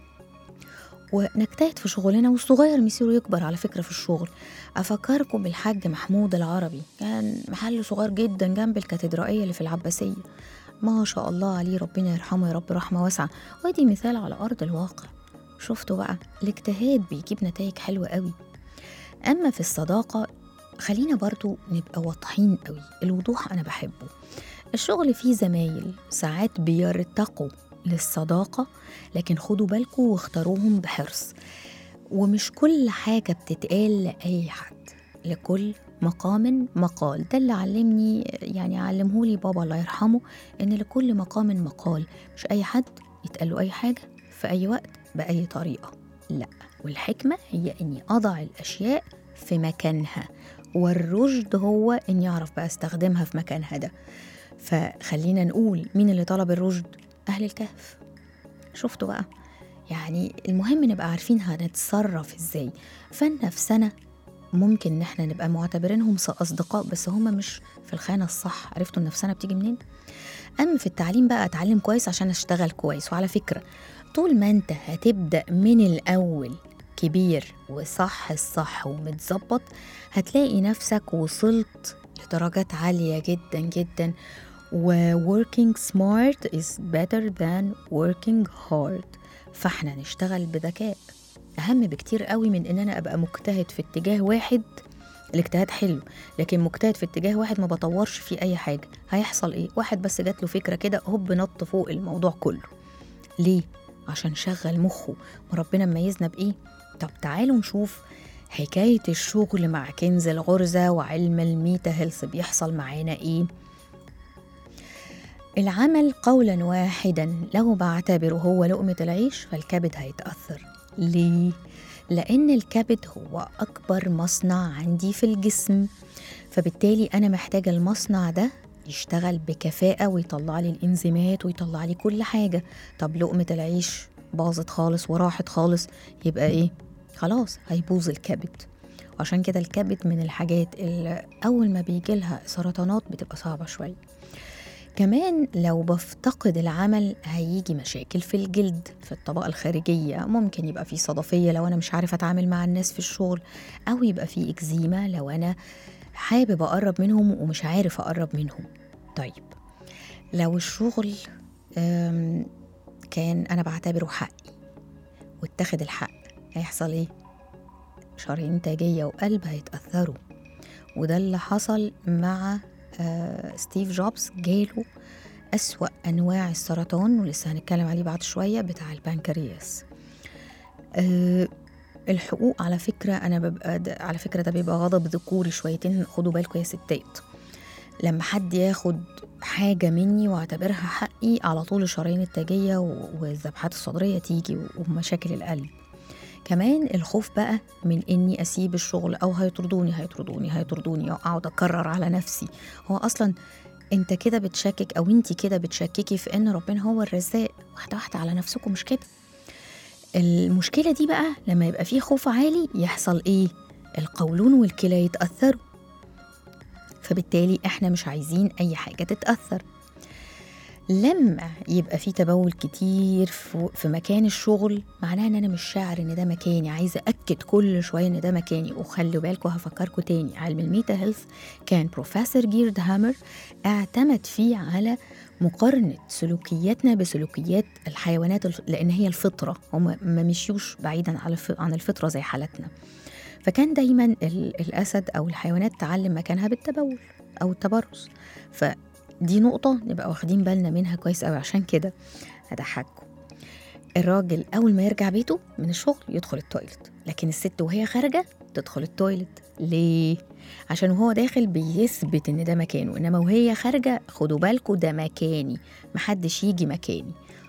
ونجتهد في شغلنا والصغير مصيره يكبر على فكرة في الشغل أفكركم بالحاج محمود العربي كان محل صغير جدا جنب الكاتدرائية اللي في العباسية ما شاء الله عليه ربنا يرحمه يا رب رحمة واسعة ودي مثال على أرض الواقع شفتوا بقى الاجتهاد بيجيب نتائج حلوة قوي أما في الصداقة خلينا برضو نبقى واضحين قوي الوضوح أنا بحبه الشغل فيه زمايل ساعات بيرتقوا للصداقة لكن خدوا بالكم واختاروهم بحرص ومش كل حاجة بتتقال لأي حد لكل مقام مقال ده اللي علمني يعني علمهولي بابا الله يرحمه ان لكل مقام مقال مش اي حد يتقال له اي حاجة في اي وقت بأي طريقة لا والحكمة هي اني اضع الاشياء في مكانها والرشد هو اني اعرف بقى استخدمها في مكانها ده فخلينا نقول مين اللي طلب الرشد اهل الكهف شفتوا بقى يعني المهم نبقى عارفين هنتصرف ازاي فالنفسنا ممكن ان احنا نبقى معتبرينهم اصدقاء بس هما مش في الخانه الصح عرفتوا النفسنا بتيجي منين اما في التعليم بقى اتعلم كويس عشان اشتغل كويس وعلى فكره طول ما انت هتبدا من الاول كبير وصح الصح ومتظبط هتلاقي نفسك وصلت لدرجات عاليه جدا جدا و working smart is better than working hard فاحنا نشتغل بذكاء اهم بكتير قوي من ان انا ابقى مجتهد في اتجاه واحد الاجتهاد حلو لكن مجتهد في اتجاه واحد ما بطورش فيه اي حاجه هيحصل ايه واحد بس جات له فكره كده هوب نط فوق الموضوع كله ليه عشان شغل مخه وربنا ميزنا بايه طب تعالوا نشوف حكايه الشغل مع كنز الغرزه وعلم الميتا هيلث بيحصل معانا ايه العمل قولا واحدا لو بعتبره هو لقمة العيش فالكبد هيتأثر ليه؟ لأن الكبد هو أكبر مصنع عندي في الجسم فبالتالي أنا محتاجة المصنع ده يشتغل بكفاءة ويطلع لي الإنزيمات ويطلع لي كل حاجة طب لقمة العيش باظت خالص وراحت خالص يبقى إيه؟ خلاص هيبوظ الكبد وعشان كده الكبد من الحاجات اللي أول ما بيجي لها سرطانات بتبقى صعبة شوية كمان لو بفتقد العمل هيجي مشاكل في الجلد في الطبقة الخارجية ممكن يبقى في صدفية لو أنا مش عارف أتعامل مع الناس في الشغل أو يبقى في إكزيما لو أنا حابب أقرب منهم ومش عارف أقرب منهم طيب لو الشغل أم، كان أنا بعتبره حقي واتخذ الحق هيحصل إيه؟ شرايين تاجية وقلب هيتأثروا وده اللي حصل مع آه، ستيف جوبز جاله أسوأ أنواع السرطان ولسه هنتكلم عليه بعد شوية بتاع البنكرياس آه، الحقوق على فكرة أنا ببقى ده على فكرة ده بيبقى غضب ذكوري شويتين خدوا بالكم يا ستات لما حد ياخد حاجة مني واعتبرها حقي على طول الشرايين التاجية و- والذبحات الصدرية تيجي ومشاكل القلب كمان الخوف بقى من اني اسيب الشغل او هيطردوني هيطردوني هيطردوني اقعد اكرر على نفسي هو اصلا انت كده بتشكك او انت كده بتشككي في ان ربنا هو الرزاق واحده واحده على نفسكم مش كده المشكله دي بقى لما يبقى فيه خوف عالي يحصل ايه القولون والكلى يتاثروا فبالتالي احنا مش عايزين اي حاجه تتاثر لما يبقى في تبول كتير في في مكان الشغل معناه ان انا مش شاعر ان ده مكاني عايزه اكد كل شويه ان ده مكاني وخلوا بالكم هفكركم تاني علم الميتا هيلث كان بروفيسور جيرد هامر اعتمد فيه على مقارنه سلوكياتنا بسلوكيات الحيوانات الف- لان هي الفطره هم ما مشيوش بعيدا على الف- عن الفطره زي حالتنا فكان دايما ال- الاسد او الحيوانات تعلم مكانها بالتبول او التبرز فدي نقطه نبقى واخدين بالنا منها كويس قوي عشان كده هضحككم الراجل اول ما يرجع بيته من الشغل يدخل التويلت لكن الست وهي خارجه تدخل التويلت ليه عشان وهو داخل بيثبت ان ده مكانه انما وهي خارجه خدوا بالكم ده مكاني محدش يجي مكاني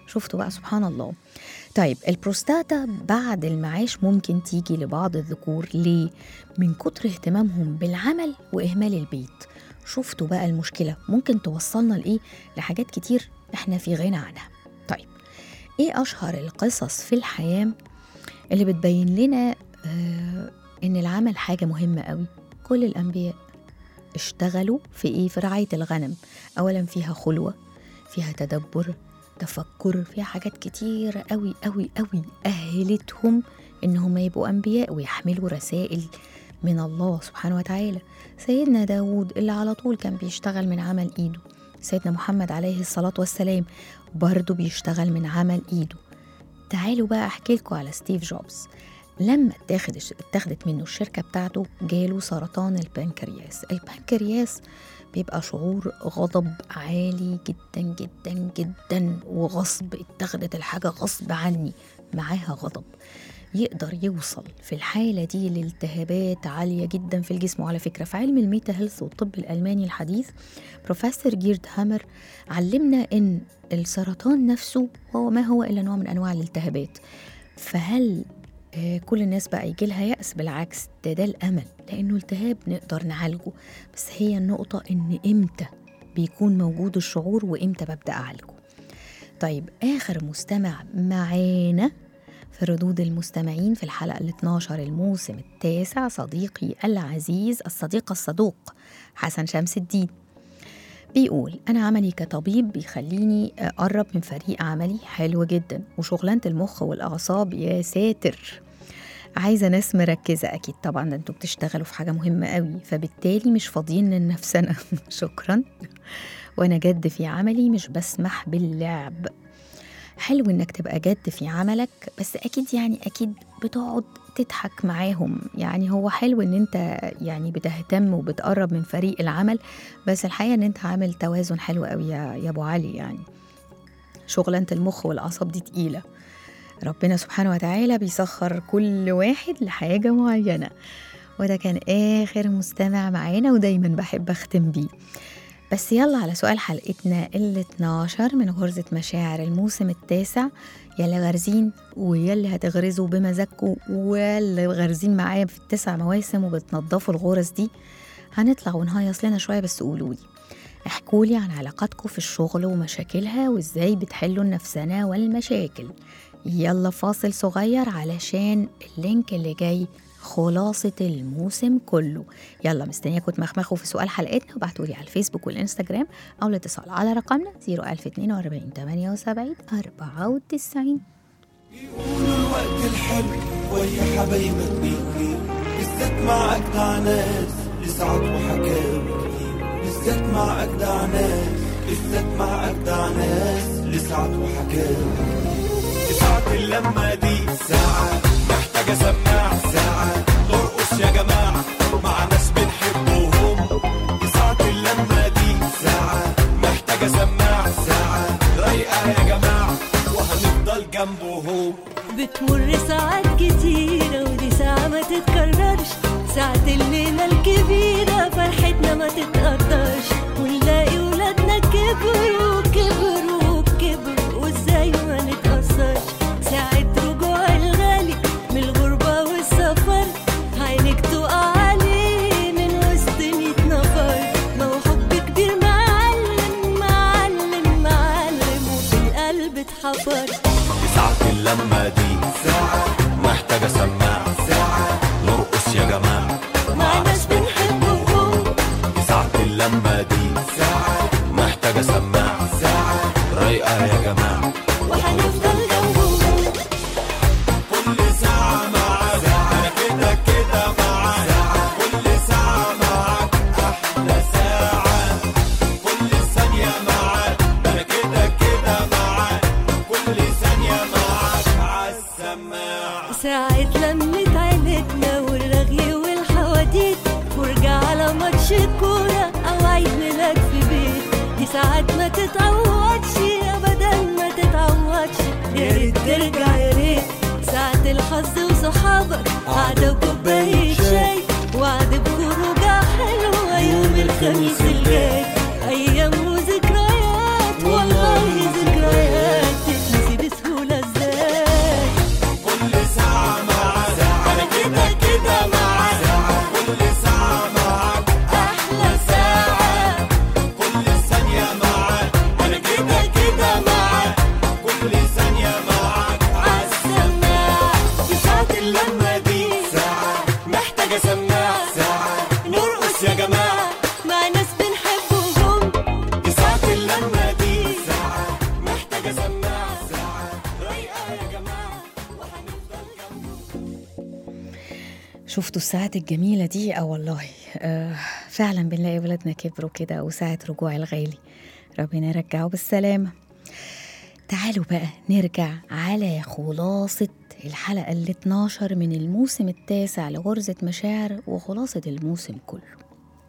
شفتوا بقى سبحان الله طيب البروستاتا بعد المعاش ممكن تيجي لبعض الذكور ليه؟ من كتر اهتمامهم بالعمل وإهمال البيت شفتوا بقى المشكلة ممكن توصلنا لإيه؟ لحاجات كتير إحنا في غنى عنها طيب إيه أشهر القصص في الحياة اللي بتبين لنا آه إن العمل حاجة مهمة قوي كل الأنبياء اشتغلوا في إيه؟ في رعاية الغنم أولا فيها خلوة فيها تدبر تفكر فيها حاجات كتير قوي قوي قوي أهلتهم إنهم يبقوا أنبياء ويحملوا رسائل من الله سبحانه وتعالى سيدنا داود اللي على طول كان بيشتغل من عمل إيده سيدنا محمد عليه الصلاة والسلام برضه بيشتغل من عمل إيده تعالوا بقى أحكي لكم على ستيف جوبز لما اتاخد اتاخدت منه الشركة بتاعته جاله سرطان البنكرياس البنكرياس بيبقى شعور غضب عالي جدا جدا جدا وغصب اتخذت الحاجة غصب عني معاها غضب يقدر يوصل في الحالة دي لالتهابات عالية جدا في الجسم وعلى فكرة في علم الميتا هيلث والطب الألماني الحديث بروفيسور جيرد هامر علمنا إن السرطان نفسه هو ما هو إلا نوع من أنواع الالتهابات فهل آه، كل الناس بقى يجي لها يأس بالعكس ده ده الأمل لأنه التهاب نقدر نعالجه بس هي النقطة إن إمتى بيكون موجود الشعور وإمتى ببدأ أعالجه طيب آخر مستمع معانا في ردود المستمعين في الحلقة ال 12 الموسم التاسع صديقي العزيز الصديق الصدوق حسن شمس الدين بيقول أنا عملي كطبيب بيخليني أقرب من فريق عملي حلو جدا وشغلانة المخ والأعصاب يا ساتر عايزة ناس مركزة أكيد طبعا ده انتوا بتشتغلوا في حاجة مهمة قوي فبالتالي مش فاضيين لنفسنا شكرا وأنا جد في عملي مش بسمح باللعب حلو انك تبقى جد في عملك بس اكيد يعني اكيد بتقعد تضحك معاهم يعني هو حلو ان انت يعني بتهتم وبتقرب من فريق العمل بس الحقيقه ان انت عامل توازن حلو قوي يا, يا ابو علي يعني شغلانه المخ والاعصاب دي تقيله ربنا سبحانه وتعالى بيسخر كل واحد لحاجه معينه وده كان اخر مستمع معانا ودايما بحب اختم بيه بس يلا على سؤال حلقتنا ال 12 من غرزة مشاعر الموسم التاسع يلي غارزين ويلي هتغرزوا بمزاجكم واللي غارزين معايا في التسع مواسم وبتنضفوا الغرز دي هنطلع ونهيص لنا شوية بس قولولي احكولي عن علاقاتكم في الشغل ومشاكلها وازاي بتحلوا النفسنة والمشاكل يلا فاصل صغير علشان اللينك اللي جاي خلاصة الموسم كله يلا مستنياكم تمخمخوا في سؤال حلقتنا وابعتولي على الفيسبوك والانستجرام او الاتصال على رقمنا 01042 78 94 يقولوا الوقت الحلو ويا حبايبك بيطير بالذات مع أجدع ناس لسعد وحكاوي كتير بالذات مع أجدع ناس بالذات مع أجدع ناس لسعد وحكاوي ساعة اللمة دي ساعة محتاجة سماع ساعة نرقص يا جماعة مع ناس بنحبهم ساعة اللمة دي ساعة محتاجة سماع ساعة رايقة يا جماعة وهنفضل جنبهم بتمر ساعات كتيرة ودي ساعة ما تتكررش ساعة الليلة الكبيرة فرحتنا ما تتقدرش ونلاقي ولادنا كبروا كبروا كبروا وازاي ما نتأثرش ساعة رجوع الغالي من الغربة والسفر عينك تقع عليه من وسط ميت نفر ما هو حب كبير معلم معلم معلم وفي القلب اتحفر ساعة اللمة دي ساعة محتاجة سماع ساعة نرقص يا جماعة مع ناس بنحبهم ساعة اللمة دي ساعة محتاجة سماع ساعة رايقة يا جماعة وهنفضل جنبهم كل ساعة معاك أنا كده كده معاك كل ساعة معاك أحلى ساعة كل ثانية معاك أنا كده كده معاك كل ثانية معاك عالسماعة ساعة لمة عيلتنا والرغي والحواديت فرجة على ماتش كورة أو عيد ميلاد في بيت دي ساعات ما تتعوضش أبدا ما تتعوضش يا ريت ترجع يا ريت ساعة الحظ وصحابك قعدة وكوباية شاي وعد بخروجة حلوة يوم الخميس الجاي أيام وذكريات والله ذكريات تتنسي ساعة ساعة رايقة يا جماعة وهنفضل جنبه شفتوا الساعات الجميلة دي اه والله آه فعلا بنلاقي ولادنا كبروا كده وساعة رجوع الغالي ربنا يرجعه بالسلامة تعالوا بقى نرجع على خلاصة الحلقة ال 12 من الموسم التاسع لغرزة مشاعر وخلاصة الموسم كله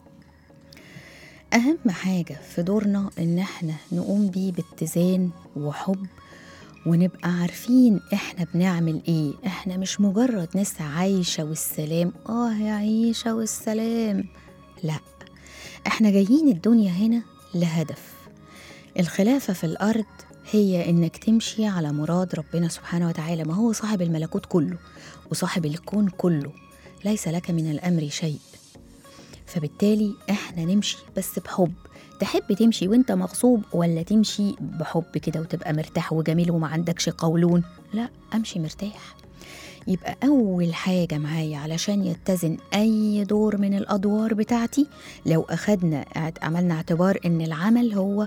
أهم حاجة في دورنا إن احنا نقوم بيه باتزان وحب ونبقى عارفين احنا بنعمل ايه احنا مش مجرد ناس عايشة والسلام اه يا عيشة والسلام لا احنا جايين الدنيا هنا لهدف الخلافة في الأرض هي إنك تمشي على مراد ربنا سبحانه وتعالى ما هو صاحب الملكوت كله وصاحب الكون كله ليس لك من الأمر شيء فبالتالي احنا نمشي بس بحب تحب تمشي وانت مغصوب ولا تمشي بحب كده وتبقى مرتاح وجميل وما عندكش قولون لا امشي مرتاح يبقى اول حاجه معايا علشان يتزن اي دور من الادوار بتاعتي لو اخدنا عملنا اعتبار ان العمل هو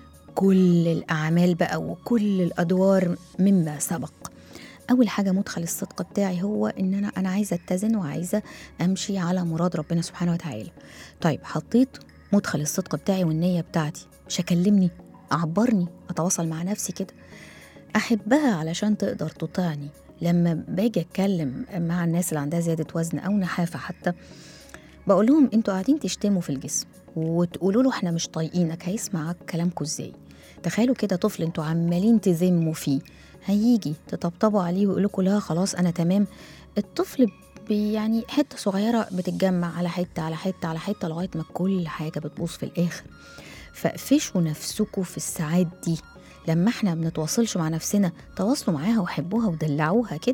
كل الاعمال بقى وكل الادوار مما سبق اول حاجه مدخل الصدق بتاعي هو ان انا انا عايزه اتزن وعايزه امشي على مراد ربنا سبحانه وتعالى طيب حطيت مدخل الصدق بتاعي والنيه بتاعتي مش هكلمني اعبرني اتواصل مع نفسي كده احبها علشان تقدر تطيعني لما باجي اتكلم مع الناس اللي عندها زياده وزن او نحافه حتى بقول لهم انتوا قاعدين تشتموا في الجسم وتقولوا له احنا مش طايقينك هيسمع كلامكم ازاي تخيلوا كده طفل انتوا عمالين تذموا فيه هيجي تطبطبوا عليه ويقول لكم لا خلاص انا تمام الطفل بي- يعني حته صغيره بتتجمع على حته على حته على حته لغايه ما كل حاجه بتبوظ في الاخر فاقفشوا نفسكم في الساعات دي لما احنا بنتواصلش مع نفسنا تواصلوا معاها وحبوها ودلعوها كده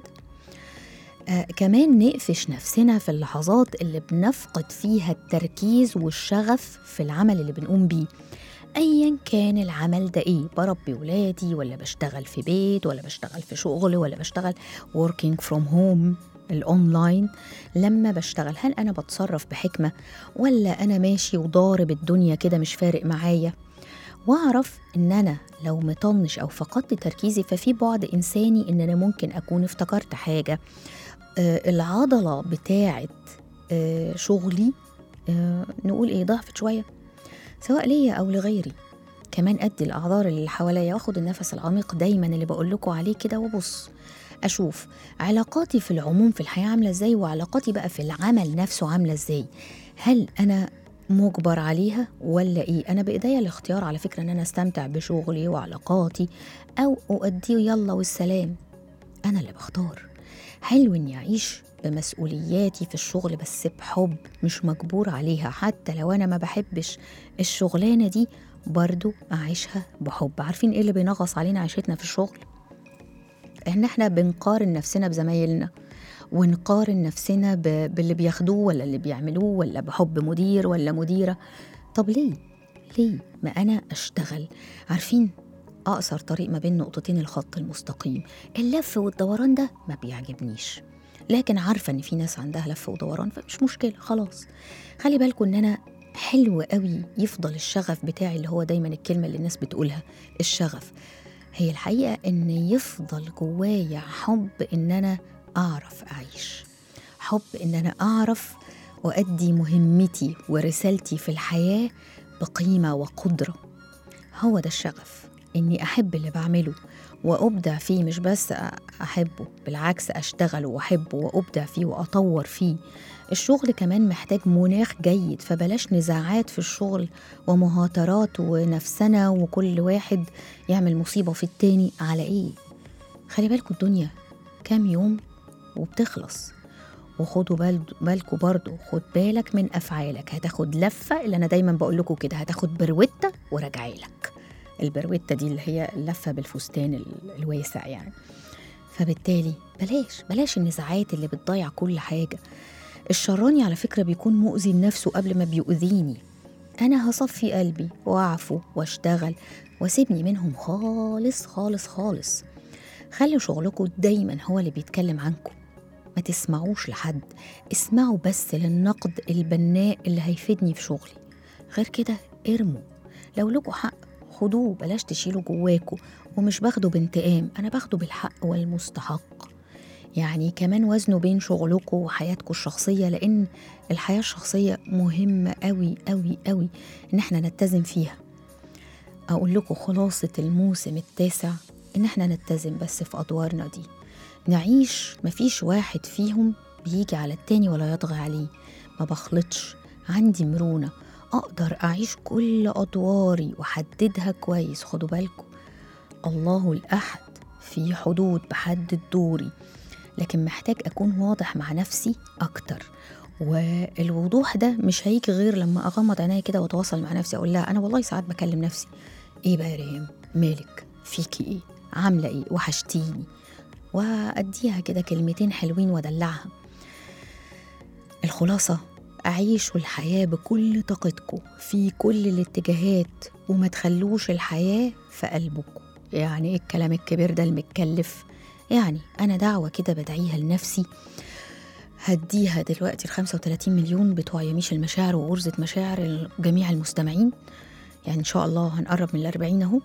آه كمان نقفش نفسنا في اللحظات اللي بنفقد فيها التركيز والشغف في العمل اللي بنقوم بيه ايا كان العمل ده ايه بربي ولادي ولا بشتغل في بيت ولا بشتغل في شغل ولا بشتغل working from home الاونلاين لما بشتغل هل انا بتصرف بحكمه ولا انا ماشي وضارب الدنيا كده مش فارق معايا واعرف ان انا لو مطنش او فقدت تركيزي ففي بعد انساني ان انا ممكن اكون افتكرت حاجه آه العضله بتاعه آه شغلي آه نقول ايه ضعفت شويه سواء ليا او لغيري كمان ادي الاعذار اللي حواليا واخد النفس العميق دايما اللي بقول لكم عليه كده وابص اشوف علاقاتي في العموم في الحياه عامله ازاي وعلاقاتي بقى في العمل نفسه عامله ازاي هل انا مجبر عليها ولا ايه انا بايديا الاختيار على فكره ان انا استمتع بشغلي وعلاقاتي او اؤديه يلا والسلام انا اللي بختار حلو اني اعيش بمسؤولياتي في الشغل بس بحب مش مجبور عليها حتى لو انا ما بحبش الشغلانه دي برضو اعيشها بحب عارفين ايه اللي بينغص علينا عيشتنا في الشغل ان احنا بنقارن نفسنا بزمايلنا ونقارن نفسنا ب- باللي بياخدوه ولا اللي بيعملوه ولا بحب مدير ولا مديره طب ليه ليه ما انا اشتغل عارفين اقصر طريق ما بين نقطتين الخط المستقيم اللف والدوران ده ما بيعجبنيش لكن عارفه ان في ناس عندها لف ودوران فمش مشكله خلاص خلي بالكم ان انا حلو قوي يفضل الشغف بتاعي اللي هو دايما الكلمه اللي الناس بتقولها الشغف هي الحقيقه ان يفضل جوايا حب ان انا اعرف اعيش حب ان انا اعرف وادي مهمتي ورسالتي في الحياه بقيمه وقدره هو ده الشغف اني احب اللي بعمله وابدع فيه مش بس أ- احبه بالعكس اشتغله واحبه وابدع فيه واطور فيه الشغل كمان محتاج مناخ جيد فبلاش نزاعات في الشغل ومهاترات ونفسنا وكل واحد يعمل مصيبه في التاني على ايه خلي بالكوا الدنيا كام يوم وبتخلص وخدوا بال بالكوا برضو خد بالك من افعالك هتاخد لفه اللي انا دايما بقول لكم كده هتاخد بروته وراجعي لك البروته دي اللي هي اللفه بالفستان ال- الواسع يعني فبالتالي بلاش بلاش النزاعات اللي بتضيع كل حاجه الشراني على فكره بيكون مؤذي لنفسه قبل ما بيؤذيني انا هصفي قلبي واعفو واشتغل واسيبني منهم خالص خالص خالص خلوا شغلكم دايما هو اللي بيتكلم عنكم ما تسمعوش لحد اسمعوا بس للنقد البناء اللي هيفيدني في شغلي غير كده ارموا لو لكم حق خدوه بلاش تشيلوا جواكوا ومش باخده بانتقام أنا باخده بالحق والمستحق يعني كمان وزنوا بين شغلكم وحياتكم الشخصية لأن الحياة الشخصية مهمة قوي قوي قوي إن احنا نتزن فيها أقول لكم خلاصة الموسم التاسع إن احنا نتزن بس في أدوارنا دي نعيش مفيش واحد فيهم بيجي على التاني ولا يطغى عليه ما بخلطش عندي مرونة أقدر أعيش كل أدواري وأحددها كويس خدوا بالكم الله الأحد في حدود بحدد دوري لكن محتاج أكون واضح مع نفسي أكتر والوضوح ده مش هيجي غير لما أغمض عينيا كده وأتواصل مع نفسي أقول لها أنا والله ساعات بكلم نفسي إيه بقى يا ريم مالك فيكي إيه عاملة إيه وحشتيني وأديها كده كلمتين حلوين وأدلعها الخلاصة عيشوا الحياة بكل طاقتكم في كل الاتجاهات وما تخلوش الحياة في قلبكم يعني ايه الكلام الكبير ده المتكلف يعني أنا دعوة كده بدعيها لنفسي هديها دلوقتي ال 35 مليون بتوع يميش المشاعر وغرزة مشاعر جميع المستمعين يعني إن شاء الله هنقرب من الأربعين أهو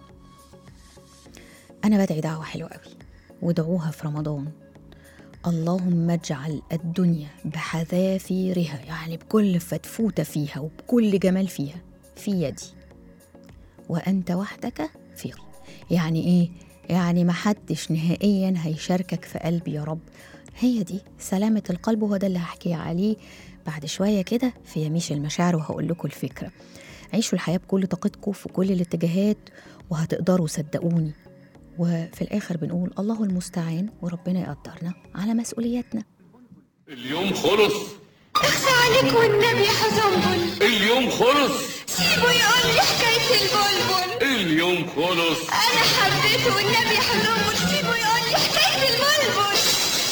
أنا بدعي دعوة حلوة قوي ودعوها في رمضان اللهم اجعل الدنيا بحذافيرها يعني بكل فتفوتة فيها وبكل جمال فيها في يدي وأنت وحدك في يعني إيه؟ يعني محدش نهائيا هيشاركك في قلبي يا رب هي دي سلامة القلب وهو ده اللي هحكي عليه بعد شوية كده في يميش المشاعر وهقول لكم الفكرة عيشوا الحياة بكل طاقتكم في كل الاتجاهات وهتقدروا صدقوني وفي الآخر بنقول الله المستعان وربنا يقدرنا على مسؤولياتنا اليوم خلص اخفى عليك والنبي يا حزنبل اليوم خلص سيبه يقول لي حكاية البلبل اليوم خلص أنا حبيته والنبي يا حزنبل سيبه يقول لي حكاية البلبل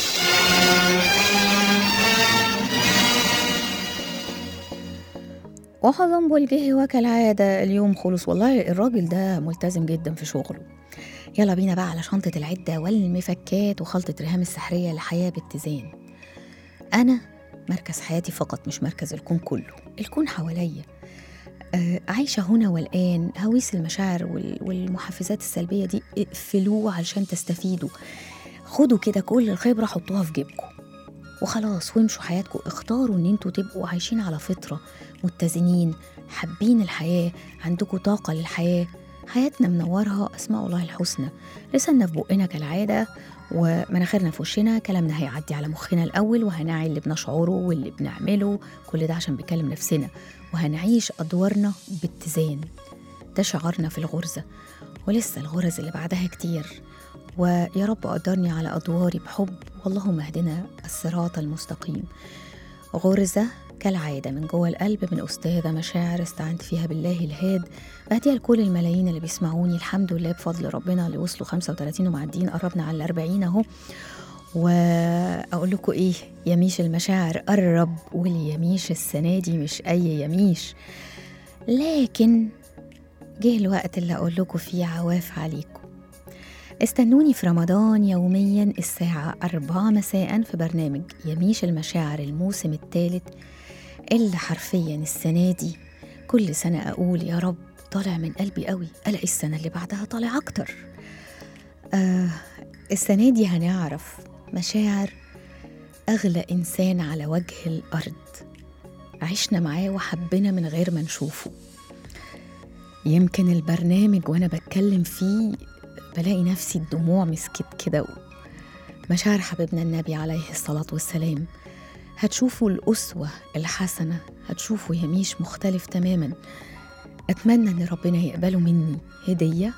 وحزنبل جه وكالعادة اليوم خلص والله الراجل ده ملتزم جدا في شغله يلا بينا بقى على شنطة العدة والمفكات وخلطة ريهام السحرية لحياة باتزان أنا مركز حياتي فقط مش مركز الكون كله الكون حواليا آه، عايشة هنا والآن هويس المشاعر وال- والمحفزات السلبية دي اقفلوه علشان تستفيدوا خدوا كده كل الخبرة حطوها في جيبكم وخلاص وامشوا حياتكم اختاروا ان انتوا تبقوا عايشين على فطرة متزنين حابين الحياة عندكم طاقة للحياة حياتنا منورها أسماء الله الحسنى لساننا في بقنا كالعادة ومناخيرنا في وشنا كلامنا هيعدي على مخنا الأول وهنعي اللي بنشعره واللي بنعمله كل ده عشان بيكلم نفسنا وهنعيش أدوارنا باتزان ده شعارنا في الغرزة ولسه الغرز اللي بعدها كتير ويا رب قدرني على أدواري بحب واللهم اهدنا الصراط المستقيم غرزة كالعادة من جوه القلب من أستاذة مشاعر استعنت فيها بالله الهاد بهديها لكل الملايين اللي بيسمعوني الحمد لله بفضل ربنا اللي وصلوا 35 ومعديين قربنا على الأربعين أهو وأقول لكم إيه يميش المشاعر قرب واليميش السنة دي مش أي يميش لكن جه الوقت اللي أقول لكم فيه عواف عليكم استنوني في رمضان يوميا الساعة أربعة مساء في برنامج يميش المشاعر الموسم الثالث اللي حرفيا السنة دي كل سنة أقول يا رب طالع من قلبي قوي ألاقي السنة اللي بعدها طالع أكتر آه السنة دي هنعرف مشاعر أغلى إنسان على وجه الأرض عشنا معاه وحبنا من غير ما نشوفه يمكن البرنامج وأنا بتكلم فيه بلاقي نفسي الدموع مسكت كده مشاعر حبيبنا النبي عليه الصلاة والسلام هتشوفوا الأسوة الحسنة هتشوفوا يميش مختلف تماما أتمنى أن ربنا يقبله مني هدية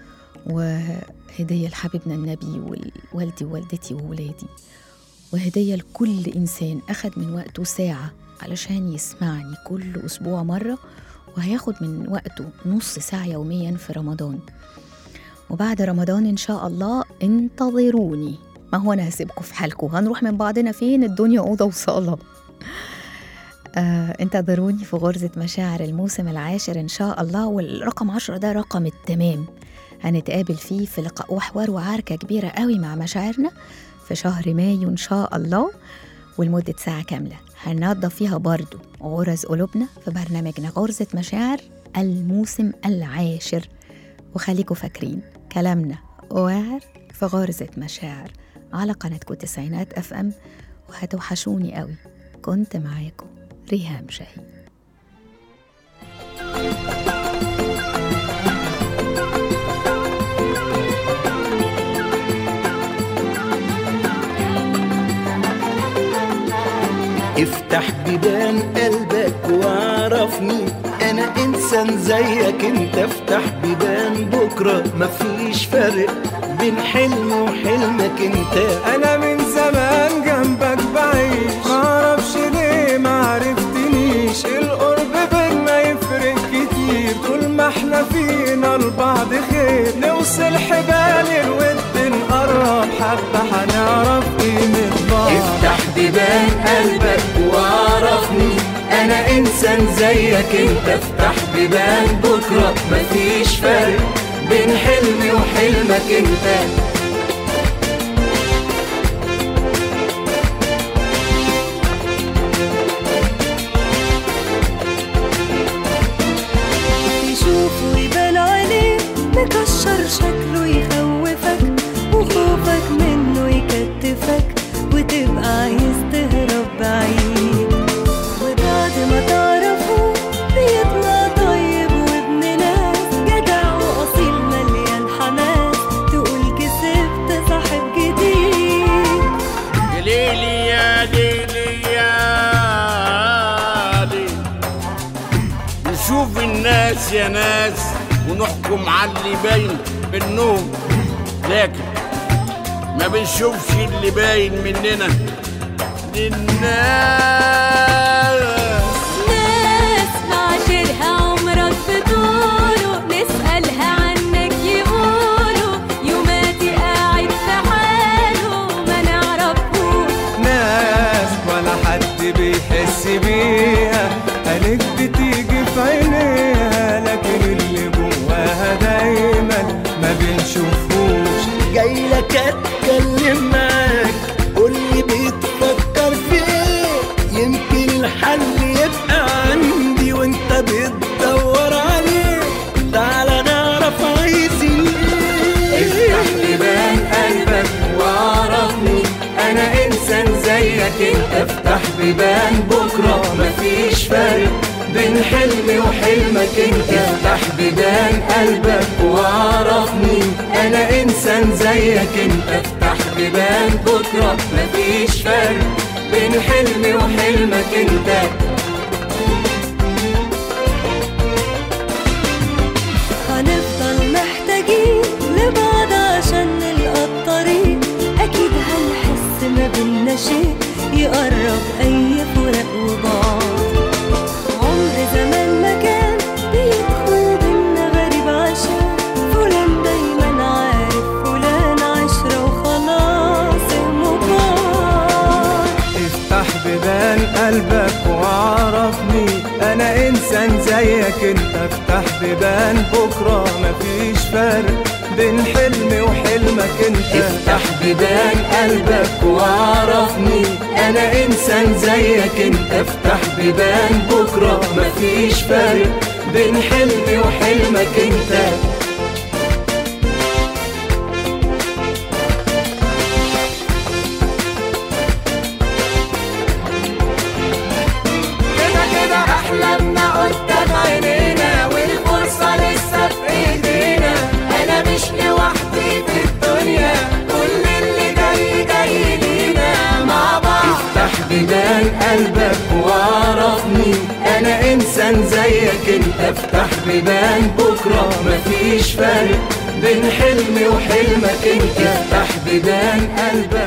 وهدية لحبيبنا النبي ووالدي ووالدتي وولادي وهدية لكل إنسان أخد من وقته ساعة علشان يسمعني كل أسبوع مرة وهياخد من وقته نص ساعة يوميا في رمضان وبعد رمضان إن شاء الله انتظروني ما هو أنا هسيبكم في حالكم هنروح من بعضنا فين الدنيا أوضة وصالة آه انتظروني في غرزة مشاعر الموسم العاشر إن شاء الله والرقم عشرة ده رقم التمام هنتقابل فيه في لقاء وحوار وعركة كبيرة قوي مع مشاعرنا في شهر مايو إن شاء الله ولمدة ساعة كاملة هننظف فيها برضو غرز قلوبنا في برنامجنا غرزة مشاعر الموسم العاشر وخليكوا فاكرين كلامنا واعر في غرزة مشاعر على قناتكم تسعينات اف ام وهتوحشوني قوي كنت معاكم ريهام شاهين افتح بيبان قلبك واعرفني انا انسان زيك انت افتح بيبان بكره مفيش فرق بين حلم وحلمك انت انا من زمان جنبك بعيش معرفش ليه معرفتنيش القرب بينا يفرق كتير طول ما احنا فينا لبعض خير نوصل حبال الود نقرب حبة هنعرف قيمة بعض افتح بيبان قلبك واعرفني انا انسان زيك انت افتح بيبان بكره مفيش فرق بين حلمي وحلمك انت يشوفه يبان عليه مكشر شكله يخوفك وخوفك منه يكتفك وتبقى عايز تهرب بعيد وبعد ما تعرفه بيطلع طيب وابن ناس جدع واصيل مليان حماس تقول كسبت صاحب جديد يا ليلي يا ليلي يا ليلي نشوف الناس يا ناس ونحكم على اللي باين منهم لكن ما بنشوفش اللي باين مننا للناس ناس معاشرها عمرك بطوله نسألها عنك يقولوا يوماتي قاعد في حاله ما نعرفوش ناس ولا حد بيحس بيها قالك بتيجي في عينيها لكن اللي جواها دايما ما بنشوفوش جاي لك اتكلم معاك قولي بتفكر في ايه يمكن الحل يبقى عندي وانت بتدور عليه تعالى نعرف عايزين ايه افتح بيبان قلبك واعرفني انا انسان زيك انت افتح بيبان بكره مفيش فرق بين حلمي وحلمك انت افتح بيبان قلبك واعرفني انا انسان زيك انت افتح بيبان بكره مفيش فرق بين حلمي وحلمك انت هنفضل محتاجين لبعض عشان نلقى الطريق أكيد هنحس ما بينا شيء يقرب أي فراق وبعض عمر زمان ما كان بيدخل بينا غريب عشان فلان دايما عارف فلان عشرة وخلاص المبار افتح بيبان قلبك وعرفني انا انسان زيك انت افتح بيبان بكره مفيش فرق بين حلمي وحلمك انت افتح بيبان قلبك واعرفني انا انسان زيك انت افتح بيبان بكره مفيش فرق بين حلمي وحلمك انت كده كده احلامنا قدام عينينا والفرصه لسه في ايدينا انا مش لوحدي في الدنيا كل اللي جاي جاي لينا مع بعض افتح بيبان قلبك واعرفني انا انسان زيك انت افتح بيبان بكره مفيش فرق بين حلمي وحلمك انت افتح بيبان قلبك